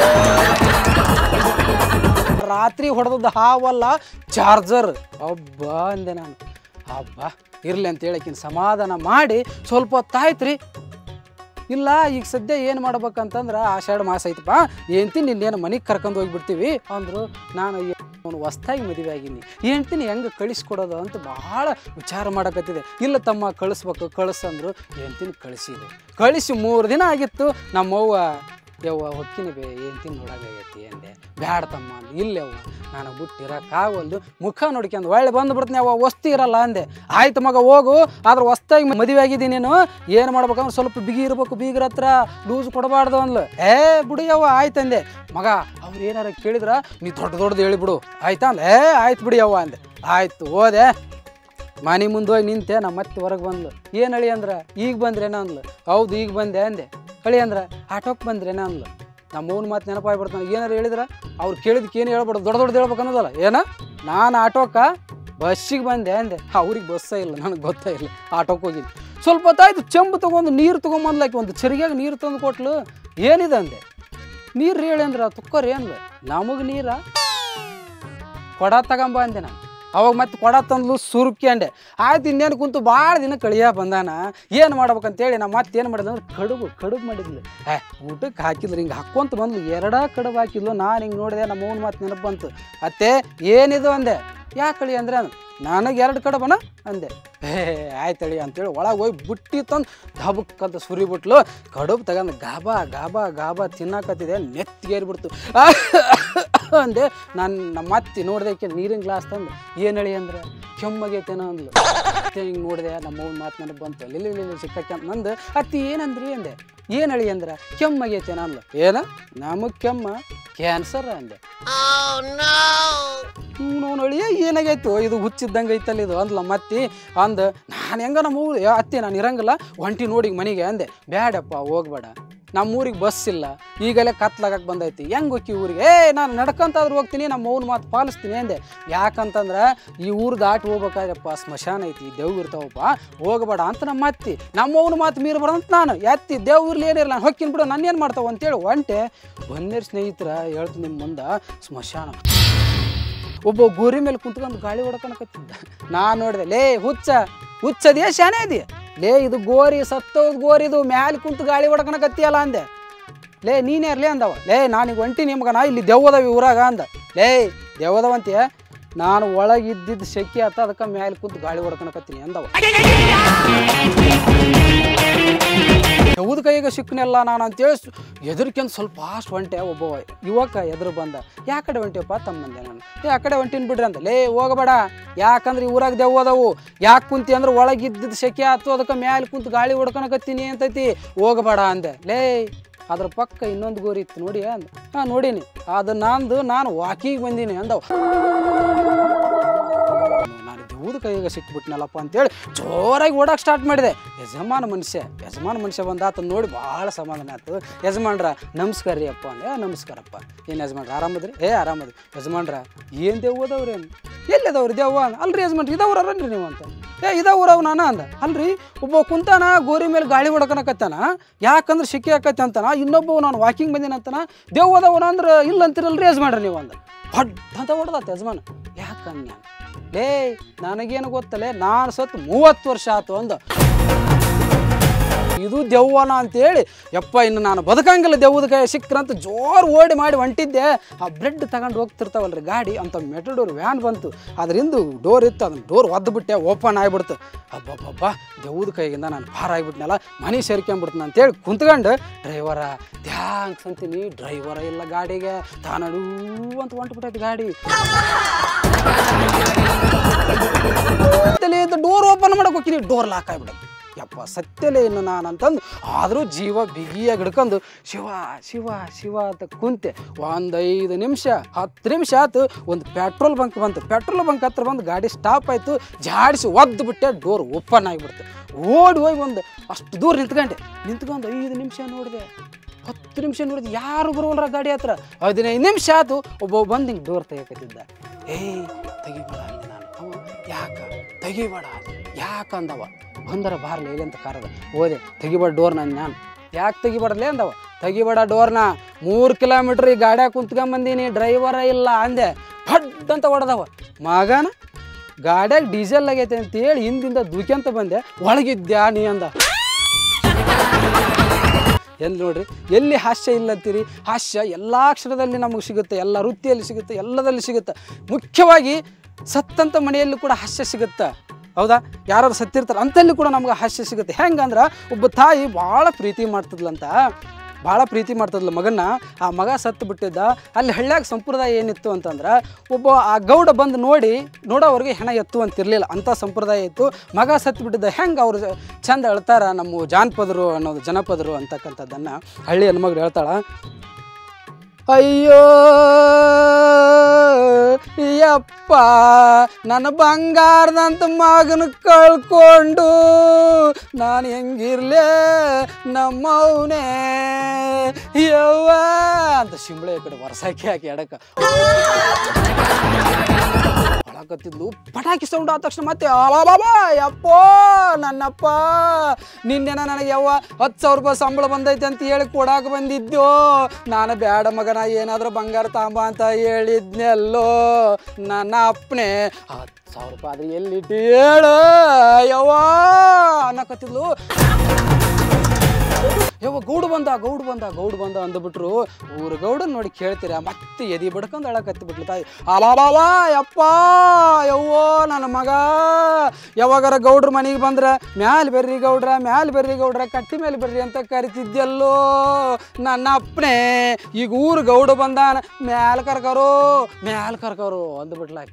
ರಾತ್ರಿ ಹೊಡೆದದ್ದು ಹಾವಲ್ಲ ಚಾರ್ಜರ್ ಅಬ್ಬ ಅಂದೆ ನಾನು ಹಬ್ಬ ಇರ್ಲಿ ಅಂತ ಹೇಳಕ್ಕಿನ ಸಮಾಧಾನ ಮಾಡಿ ಸ್ವಲ್ಪ ಹೊತ್ತಾಯ್ತು ರೀ ಇಲ್ಲ ಈಗ ಸದ್ಯ ಏನು ಮಾಡ್ಬೇಕಂತಂದ್ರೆ ಆಷಾಢ ಮಾಸ ಐತಪ್ಪ ಏಂತಿ ನಿನ್ನೇನು ಮನೆಗೆ ಕರ್ಕೊಂಡು ಹೋಗ್ಬಿಡ್ತೀವಿ ಅಂದರು ನಾನು ಅವನು ಹೊಸ್ದಾಗಿ ಮದುವೆ ಆಗಿನಿ ಏಂತೀನಿ ಹೆಂಗೆ ಕಳಿಸ್ಕೊಡೋದು ಅಂತ ಭಾಳ ವಿಚಾರ ಮಾಡಕತ್ತಿದೆ ಇಲ್ಲ ತಮ್ಮ ಕಳಿಸ್ಬೇಕು ಕಳಿಸಂದ್ರು ಏಂತೀನಿ ಕಳಿಸಿದೆ ಕಳಿಸಿ ಮೂರು ದಿನ ಆಗಿತ್ತು ನಮ್ಮವ್ವ ಯವ್ವ ಹೊಕ್ಕಿನ ಬೇ ಏಂತೀನಿ ನೋಡಾಗೈತಿ ಅಂದೆ ಬ್ಯಾಡ ತಮ್ಮ ಅಂದು ಇಲ್ಲವ್ವ ನಾನು ಬಿಟ್ಟಿರಕ್ಕಾಗಲ್ದು ಮುಖ ನೋಡ್ಕೊಂಡು ಒಳ್ಳೆ ಬಂದು ಬಿಡ್ತೀನಿ ಅವ ವಸ್ತಿ ಇರಲ್ಲ ಅಂದೆ ಆಯ್ತು ಮಗ ಹೋಗು ಆದ್ರೆ ಹೊಸ್ದಾಗಿ ಮದುವೆ ಆಗಿದ್ದೀನಿ ನೀನು ಏನು ಮಾಡ್ಬೇಕಂದ್ರೆ ಸ್ವಲ್ಪ ಬಿಗಿ ಇರ್ಬೇಕು ಬೀಗ್ರ ಹತ್ರ ಲೂಸ್ ಕೊಡಬಾರ್ದು ಅಂದ್ಲು ಏ ಬಿಡಿಯವ್ವ ಆಯ್ತು ಅಂದೆ ಮಗ ಅವ್ರು ಏನಾರ ಕೇಳಿದ್ರ ನೀ ದೊಡ್ಡ ದೊಡ್ಡದು ಹೇಳಿಬಿಡು ಆಯ್ತಾ ಅಂದ ಏ ಆಯ್ತು ಬಿಡಿಯವ್ವ ಅಂದೆ ಆಯ್ತು ಹೋದೆ ಮನೆ ಮುಂದೆ ಹೋಗಿ ನಿಂತೆ ನಮ್ಮ ಮತ್ತೆ ಹೊರಗೆ ಬಂದ್ಲು ಏನು ಅಳಿ ಅಂದ್ರೆ ಈಗ ಬಂದ್ರೇನ ಅಂದ್ಲು ಹೌದು ಈಗ ಬಂದೆ ಅಂದೆ ಅಳಿ ಅಂದ್ರೆ ಆಟೋಕ್ಕೆ ಬಂದ್ರೇನ ಅಂದ್ಲು ನಮ್ಮ ಅವ್ನ ಮಾತು ನೆನಪಾಗ್ಬಿಡ್ತಾನೆ ಏನಾರು ಹೇಳಿದ್ರೆ ಅವ್ರು ಕೇಳಿದಕ್ಕೆ ಏನು ಹೇಳ್ಬಾರ್ದು ದೊಡ್ಡ ದೊಡ್ಡದು ಹೇಳ್ಬೇಕು ಅನ್ನೋದಲ್ಲ ಏನ ನಾನು ಆಟೋಕ್ಕ ಬಸ್ಸಿಗೆ ಬಂದೆ ಅಂದೆ ಅವ್ರಿಗೆ ಬಸ್ಸೇ ಇಲ್ಲ ನನಗೆ ಗೊತ್ತೇ ಇಲ್ಲ ಆಟೋಕ್ಕೆ ಹೋಗಿದ್ದು ಸ್ವಲ್ಪ ಹೊತ್ತಾಯ್ತು ಚೆಂಬು ತೊಗೊಂಡು ನೀರು ತೊಗೊಂಬಂದ್ಲಾಕಿ ಒಂದು ಚರಿಗ್ಯಾಗ ನೀರು ತಂದು ಕೊಟ್ಲು ಏನಿದೆ ಅಂದೆ ನೀರು ಹೇಳಿ ಅಂದ್ರೆ ತುಕ್ಕರಿ ಅಂದ್ಲು ನಮಗೆ ನೀರ ಕೊಡ ತಗೊಂಬ ಅಂದೆ ನಾನು ಅವಾಗ ಮತ್ತೆ ಕೊಡ ತಂದ್ಲು ಸುರುಕ್ಯಂಡೆ ಆಯ್ತು ಇನ್ನೇನು ಕುಂತು ಭಾಳ ದಿನ ಕಳಿಯ ಬಂದಾನ ಏನು ಮಾಡ್ಬೇಕಂತೇಳಿ ನಾ ಮತ್ತೆ ಏನು ಮಾಡಿದ್ಲು ಅಂದ್ರೆ ಕಡುಬು ಕಡುಬು ಮಾಡಿದ್ಲು ಏ ಊಟಕ್ಕೆ ಹಾಕಿದ್ರು ಹಿಂಗೆ ಹಾಕ್ಕೊಂತ ಬಂದ್ಲು ಎರಡಾ ಕಡುಬು ಹಾಕಿದ್ಲು ನಾನು ಹಿಂಗೆ ನೋಡಿದೆ ನಮ್ಮ ಅವ್ನ ಮಾತು ನೆನಪು ಬಂತು ಅತ್ತೆ ಏನಿದು ಅಂದೆ ಯಾಕೆ ಕಳಿ ಅಂದ್ರೆ ನನಗೆ ಎರಡು ಕಡುಬನ ಅಂದೆ ಏ ಆಯ್ತಳಿ ಅಂತೇಳಿ ಒಳಗೆ ಹೋಗಿ ಬುಟ್ಟಿ ತಂದು ದಬಕ್ಕಂತ ಸುರಿ ಬಿಟ್ಲು ಕಡುಬು ತಗೊಂಡು ಗಾಬಾ ಗಾಬಾ ಗಾಬಾ ತಿನ್ನಾಕತ್ತಿದೆ ನೆತ್ತಿಗೇರಿಬಿಡ್ತು ಅಂದೆ ನಾನು ನಮ್ಮ ಅತ್ತಿ ನೋಡಿದೆ ನೀರಿನ ಗ್ಲಾಸ್ ತಂದು ಏನು ಹೇಳಿ ಅಂದ್ರೆ ಕೆಮ್ಮಾಗೈತೇನೋ ಅಂದ್ಲು ಅತ್ತೆ ಹಿಂಗೆ ನೋಡಿದೆ ನಮ್ಮ ಅವ್ನ ಮಾತು ನನಗೆ ಬಂತು ಅಲ್ಲಿ ಇಲ್ಲಿ ಸಿಕ್ಕಕ್ಕೆ ಅಂತ ನಂದು ಅತ್ತಿ ಏನಂದ್ರಿ ಅಂದೆ ಏನು ಹೇಳಿ ಅಂದ್ರೆ ಕೆಮ್ಮಾಗೈತೇನೋ ಅಂದ್ಲು ಏನ ನಮಗೆ ಕೆಮ್ಮ ಕ್ಯಾನ್ಸರ್ ಅಂದೆ ನೋವು ಅಳಿಯ ಏನಾಗೈತು ಇದು ಹುಚ್ಚಿದ್ದಂಗೆ ಐತಲ್ಲ ಇದು ಅಂದ್ಲ ಮತ್ತಿ ಅಂದ ನಾನು ಹೆಂಗ ನಮ್ಮ ಊರು ಯಾ ಅತ್ತಿ ನಾನು ಇರಂಗಿಲ್ಲ ಒಂಟಿ ನೋಡಿ ಮನೆಗೆ ಅಂದೆ ಬ್ಯಾಡಪ್ಪ ಹೋಗ್ಬೇಡ ನಮ್ಮ ಊರಿಗೆ ಬಸ್ ಇಲ್ಲ ಈಗಲೇ ಕತ್ಲಾಗಕ್ಕೆ ಬಂದೈತಿ ಹೆಂಗೆ ಹೋಗಿ ಊರಿಗೆ ಏ ನಾನು ನಡ್ಕೊಂತಾದ್ರೂ ಹೋಗ್ತೀನಿ ನಮ್ಮ ಅವ್ನ ಮಾತು ಪಾಲಿಸ್ತೀನಿ ಅಂದೆ ಯಾಕಂತಂದ್ರೆ ಈ ಊರು ದಾಟಿ ಹೋಗ್ಬೇಕಾದ್ರಪ್ಪ ಸ್ಮಶಾನ ಐತಿ ದೇವ್ ಇರ್ತಾವಪ್ಪ ಹೋಗಬೇಡ ಅಂತ ನಮ್ಮ ಅತ್ತಿ ನಮ್ಮ ಅವ್ನ ಮಾತು ಮೀರಬಾರ್ದಂತ ನಾನು ಎತ್ತಿ ದೇವ್ರಲ್ಲಿ ಏನಿರಲ್ಲ ನಾನು ಹೊಕ್ಕಿನ ಬಿಡು ನಾನು ಏನು ಮಾಡ್ತಾವ ಅಂತೇಳಿ ಒಂಟೆ ಬಂದೇರ್ ಸ್ನೇಹಿತರ ಹೇಳ್ತೀನಿ ನಿಮ್ಮ ಮುಂದೆ ಸ್ಮಶಾನ ಒಬ್ಬ ಗೋರಿ ಮೇಲೆ ಕುಂತ್ಕೊಂಡು ಗಾಳಿ ಹೊಡ್ಕೊಳಕತ್ತಿದ್ದ ನಾ ನೋಡಿದೆ ಲೇ ಹುಚ್ಚ ಹುಚ್ಚದೇ ಶಾನೆ ಅದಿ ಲೇ ಇದು ಗೋರಿ ಸತ್ತೋದ್ ಗೋರಿ ಇದು ಮ್ಯಾಲೆ ಕುಂತು ಗಾಳಿ ಹೊಡ್ಕೊಳಕತ್ತಿಯಲ್ಲ ಅಂದೆ ಲೇ ನೀನೇ ಇರ್ಲಿ ಅಂದವ ಲೇ ನಾನೀಗ ಒಂಟಿ ನಿಮ್ಗನ ಇಲ್ಲಿ ದೆವ್ವದವ ಊರಾಗ ಅಂದ ಲೇ ದೆವ್ವದವಂತೀಯ ನಾನು ಒಳಗಿದ್ದಿದ್ದು ಶೆಕೆ ಆತ ಅದಕ್ಕೆ ಮ್ಯಾಲೆ ಕುಂತು ಗಾಳಿ ಹೊಡ್ಕೊಳಕತ್ತೀನಿ ಅಂದವ ದೆವ್ವದ ಕೈಗೆ ಸಿಕ್ಕನೆಲ್ಲ ನಾನು ಅಂತೇಳಿ ಎದುರ್ಕೊಂಡ್ ಸ್ವಲ್ಪ ಅಷ್ಟು ಹೊಂಟೆ ಒಬ್ಬ ಯುವಕ ಎದುರು ಬಂದ ಯಾ ಕಡೆ ಹೊಂಟಿಯಪ್ಪ ತಮ್ಮಂದೆ ನಾನು ಏ ಆ ಕಡೆ ಹೊಂಟಿನ ಬಿಡ್ರಿ ಅಂತ ಲೇ ಹೋಗಬೇಡ ಯಾಕಂದ್ರೆ ಈ ಊರಾಗ ದೆವ್ವ ಅದಾವು ಯಾಕೆ ಕುಂತಿ ಅಂದ್ರೆ ಒಳಗಿದ್ದಿದ್ದು ಸೆಕೆ ಆತು ಅದಕ್ಕೆ ಮ್ಯಾಲೆ ಕುಂತು ಗಾಳಿ ಹೊಡ್ಕೊಳಕತ್ತೀನಿ ಅಂತೈತಿ ಹೋಗಬೇಡ ಅಂದೆ ಲೇ ಅದ್ರ ಪಕ್ಕ ಇನ್ನೊಂದು ಗೋರಿ ಇತ್ತು ನೋಡಿ ಅಂದ ಹಾಂ ನೋಡೀನಿ ಅದು ನಂದು ನಾನು ವಾಕಿಗೆ ಬಂದೀನಿ ಅಂದವ ನಾನು ದೇವ್ದ ಕೈಯಾಗ ಸಿಕ್ಬಿಟ್ನಲ್ಲಪ್ಪ ಅಂತೇಳಿ ಜೋರಾಗಿ ಓಡಕ್ಕೆ ಸ್ಟಾರ್ಟ್ ಮಾಡಿದೆ ಯಜಮಾನ ಮನುಷ್ಯ ಯಜಮಾನ ಮನುಷ್ಯ ಬಂದ ಆತನ ನೋಡಿ ಭಾಳ ಸಮಾಧಾನ ಆಯ್ತು ಯಜಮಾನ್ರ ನಮಸ್ಕಾರ ರೀ ಅಪ್ಪ ಅಂದೆ "ಆ, ನಮಸ್ಕಾರಪ್ಪ ಏನು ಯಜಮಾನ್ರ ಆರಾಮದ್ರಿ ಏ ಆರಾಮದ್ರಿ ಯಜಮಾನ್ರ ಏನು ದೇವ್ ಅದಾವ್ರೇನು ಎಲ್ಲಿದವ್ರಿ ದೇವ್ವ ಅಂದ ಅಲ್ರಿ ಯಜಮಾನ್ರಿ ಇದಾವ್ರನ್ರಿ ನೀವು ಅಂತ ಏ ಇದಾವ್ರವ್ ನಾನು ಅಂದ ಅಲ್ರಿ ಒಬ್ಬ ಕುಂತಾನ ಗೋರಿ ಮೇಲೆ ಗಾಳಿ ಹೊಡ್ಕೊಳಕತ್ತಾನ ಯಾಕಂದ್ರೆ ಶಿಕ್ಕಿ ಆಕತ್ತೆ ಅಂತಾನ ಇನ್ನೊಬ್ಬ ನಾನು ವಾಕಿಂಗ್ ಬಂದಿನ ಅಂತಾನ ದೇವ್ ಅದಾವನ ಅಂದ್ರೆ ಇಲ್ಲ ಅಂತಿರಲ್ರಿ ಯಜಮಾನ್ರಿ ನೀವು ಅಂದ ಹೊಡ್ ಅಂತ ಹೊಡ್ದಾತ ಯಜಮಾನ ಯಾಕಂದ ಲೇ ನನಗೇನು ಗೊತ್ತಲೇ ನಾನು ಸತ್ತು ಮೂವತ್ತು ವರ್ಷ ಆತು ಅಂದ ಇದು ದೆವ್ವನ ಅಂತೇಳಿ ಯಪ್ಪ ಇನ್ನು ನಾನು ಬದುಕಂಗಿಲ್ಲ ದೆವ್ವದ ಕೈ ಸಿಕ್ಕ್ರಂತ ಜೋರು ಓಡಿ ಮಾಡಿ ಹೊಂಟಿದ್ದೆ ಆ ಬ್ರೆಡ್ ತಗೊಂಡು ಹೋಗ್ತಿರ್ತಾವಲ್ರಿ ಗಾಡಿ ಅಂತ ಮೆಟಡೋರ್ ವ್ಯಾನ್ ಬಂತು ಅದರಿಂದ ಡೋರ್ ಇತ್ತು ಅದನ್ನ ಡೋರ್ ಒದ್ದುಬಿಟ್ಟೆ ಓಪನ್ ಆಗಿಬಿಡ್ತು ಅಬ್ಬಬ್ಬಬ್ಬ ದೆವ್ವದ ಕೈಗಿಂದ ನಾನು ಪಾರ ಆಗಿಬಿಟ್ನಲ್ಲ ಮನೆ ಸೇರ್ಕೊಂಬಿಡ್ತೀನಿ ಅಂತೇಳಿ ಕುಂತ್ಕೊಂಡು ಡ್ರೈವರ ಥ್ಯಾಂಕ್ಸ್ ಅಂತೀನಿ ಡ್ರೈವರ ಇಲ್ಲ ಗಾಡಿಗೆ ತಾನಡು ಅಂತ ಹೊಂಟ್ಬಿಟ್ಟೈತಿ ಗಾಡಿ ಸತ್ಯಲೇ ಡೋರ್ ಓಪನ್ ಮಾಡಕ್ಕೆ ಹೋಗ್ತೀನಿ ಡೋರ್ ಲಾಕ್ ಆಗಿಬಿಡೋದು ಯಪ್ಪ ಸತ್ಯಲೇ ಇನ್ನು ನಾನು ಅಂತಂದು ಆದರೂ ಜೀವ ಬಿಗಿಯಾಗಿ ಹಿಡ್ಕೊಂಡು ಶಿವ ಶಿವ ಶಿವ ಅಂತ ಕುಂತೆ ಒಂದು ಐದು ನಿಮಿಷ ಹತ್ತು ನಿಮಿಷ ಆಯ್ತು ಒಂದು ಪೆಟ್ರೋಲ್ ಬಂಕ್ ಬಂತು ಪೆಟ್ರೋಲ್ ಬಂಕ್ ಹತ್ರ ಬಂದು ಗಾಡಿ ಸ್ಟಾಪ್ ಆಯಿತು ಜಾಡಿಸಿ ಒದ್ದು ಬಿಟ್ಟೆ ಡೋರ್ ಓಪನ್ ಆಗಿಬಿಡ್ತು ಓಡಿ ಹೋಗಿ ಒಂದು ಅಷ್ಟು ದೂರ ನಿಂತ್ಕೊಂಡೆ ನಿಂತ್ಕೊಂಡು ಐದು ನಿಮಿಷ ನೋಡಿದೆ ಹತ್ತು ನಿಮಿಷ ನೋಡಿದೆ ಯಾರು ಬರೋಲ್ರ ಗಾಡಿ ಹತ್ರ ಹದಿನೈದು ನಿಮಿಷ ಆಯ್ತು ಒಬ್ಬ ಬಂದು ಹಿಂಗೆ ಡೋರ್ ತೆಗಿಯಕತ್ತಿದ್ದ ಏಯ್ ತೆಗಿಬೇಡ ಅಂದೆ ನಾನು ಅವ ಯಾಕ ತೆಗಿಬೇಡ ಯಾಕಂದವ ಬಂದರ ಬಾರ್ಲಿ ಇಲ್ಲಿ ಅಂತ ಕಾರದ ಹೋದೆ ತೆಗಿಬೇಡ ಡೋರ್ ನಾನು ನಾನು ಯಾಕೆ ತೆಗಿಬಾರ್ದಲೇ ಅಂದವ ತೆಗಿಬೇಡ ಡೋರ್ನ ಮೂರು ಕಿಲೋಮೀಟ್ರ್ ಈ ಗಾಡ್ಯಾಗ ಕುಂತ್ಕೊಂಬಂದೀನಿ ಡ್ರೈವರ ಇಲ್ಲ ಅಂದೆ ಫಡ್ ಅಂತ ಹೊಡೆದವ ಮಗನ ಗಾಡ್ಯಾಗ ಡೀಸೆಲ್ ಆಗೈತೆ ಅಂತೇಳಿ ಹಿಂದಿಂದ ದುಕ್ಯಂತ ಬಂದೆ ಒಳಗಿದ್ಯಾ ನೀ ಅಂದ ಎಲ್ಲಿ ನೋಡ್ರಿ ಎಲ್ಲಿ ಹಾಸ್ಯ ಇಲ್ಲ ಅಂತೀರಿ ಹಾಸ್ಯ ಎಲ್ಲ ಅಕ್ಷರದಲ್ಲಿ ನಮಗೆ ಸಿಗುತ್ತೆ ಎಲ್ಲ ವೃತ್ತಿಯಲ್ಲಿ ಸಿಗುತ್ತೆ ಎಲ್ಲದಲ್ಲಿ ಸಿಗುತ್ತೆ ಮುಖ್ಯವಾಗಿ ಸತ್ತಂತ ಮನೆಯಲ್ಲೂ ಕೂಡ ಹಾಸ್ಯ ಸಿಗುತ್ತೆ ಹೌದಾ ಯಾರು ಸತ್ತಿರ್ತಾರೆ ಅಂತಲ್ಲಿ ಕೂಡ ನಮ್ಗೆ ಹಾಸ್ಯ ಸಿಗುತ್ತೆ ಹೆಂಗಂದ್ರೆ ಒಬ್ಬ ತಾಯಿ ಭಾಳ ಪ್ರೀತಿ ಮಾಡ್ತಿದ್ಲಂತ ಭಾಳ ಪ್ರೀತಿ ಮಾಡ್ತಿದ್ಲ ಮಗನ್ನ ಆ ಮಗ ಸತ್ತು ಬಿಟ್ಟಿದ್ದ ಅಲ್ಲಿ ಹಳ್ಳ್ಯಾಗ ಸಂಪ್ರದಾಯ ಏನಿತ್ತು ಅಂತಂದ್ರೆ ಒಬ್ಬ ಆ ಗೌಡ ಬಂದು ನೋಡಿ ನೋಡೋವ್ರಿಗೆ ಹೆಣ ಎತ್ತು ಅಂತಿರ್ಲಿಲ್ಲ ಅಂಥ ಸಂಪ್ರದಾಯ ಇತ್ತು ಮಗ ಸತ್ತು ಬಿಟ್ಟಿದ್ದ ಹೆಂಗೆ ಅವ್ರು ಚಂದ ಹೇಳ್ತಾರ ನಮ್ಮ ಜಾನಪದರು ಅನ್ನೋದು ಜನಪದರು ಅಂತಕ್ಕಂಥದ್ದನ್ನು ಹಳ್ಳಿ ಹೆಣ್ಮಗಳು ಹೇಳ್ತಾಳ ಅಯ್ಯೋ ಯಪ್ಪ ನನ್ನ ಬಂಗಾರದಂತ ಮಗನ ಕಳ್ಕೊಂಡು ನಾನು ಹೆಂಗಿರ್ಲೇ ನಮ್ಮವನೇ ಯವ್ವ ಅಂತ ಶಿಂಬಳೆ ಈ ಕಡೆ ವರ್ಷಾಕಿ ಹಾಕಿ ಎಡಕ ಒಳಕತ್ತಿದ್ಲು ಪಟಾಕಿ ಸೌಂಡ್ ಆದ ತಕ್ಷಣ ಮತ್ತೆ ಬಾಬಾ ಯಪ್ಪೋ ನನ್ನಪ್ಪ ನಿನ್ನೆನ ನನಗೆ ಯವ್ವ ಹತ್ತು ಸಾವಿರ ರೂಪಾಯಿ ಸಂಬಳ ಬಂದೈತೆ ಅಂತ ಹೇಳಿ ಕೊಡಾಕ ಬಂದಿದ್ದು ನಾನು ಬ್ಯಾಡ ಮಗನ ಏನಾದರೂ ಬಂಗಾರ ತಾಂಬ ಅಂತ ಹೇಳಿದ್ನೆಲ್ಲೋ ನನ್ನ ಅಪ್ಪನೇ ಹತ್ತು ಸಾವಿರ ರೂಪಾಯಿ ಆದ್ರೆ ಎಲ್ಲಿಟ್ಟು ಹೇಳು ಯವ್ವ ಅನ್ನಕತ್ತಿದ್ಲು ಯವ್ವ ಗೌಡು ಬಂದ ಗೌಡು ಬಂದ ಗೌಡು ಬಂದ ಅಂದ್ಬಿಟ್ರು ಊರ ಗೌಡನ್ ನೋಡಿ ಕೇಳ್ತೀರ ಮತ್ತೆ ಎದಿ ಬಡ್ಕೊಂಡು ಅಳಕತ್ತಿ ಬಿಟ್ಲು ತಾಯಿ ಅಲಾಬಾವ ಯಪ್ಪ ಯವ್ವೋ ನನ್ನ ಮಗ ಯಾವಾಗಾರ ಗೌಡ್ರ ಮನೆಗೆ ಬಂದ್ರೆ ಮ್ಯಾಲ್ ಬರ್ರಿ ಗೌಡ್ರ ಮ್ಯಾಲ್ ಬರ್ರಿ ಗೌಡ್ರ ಕಟ್ಟಿ ಮೇಲೆ ಬರ್ರಿ ಅಂತ ಕರಿತಿದ್ಯಲ್ಲೋ ನನ್ನ ಅಪ್ಪನೇ ಈಗ ಊರು ಗೌಡ ಬಂದಾನ ಮ್ಯಾಲ್ ಕರ್ಕರು ಮ್ಯಾಲ್ ಕರ್ಕರು ಅಂದ್ಬಿಟ್ಲಾಕಿ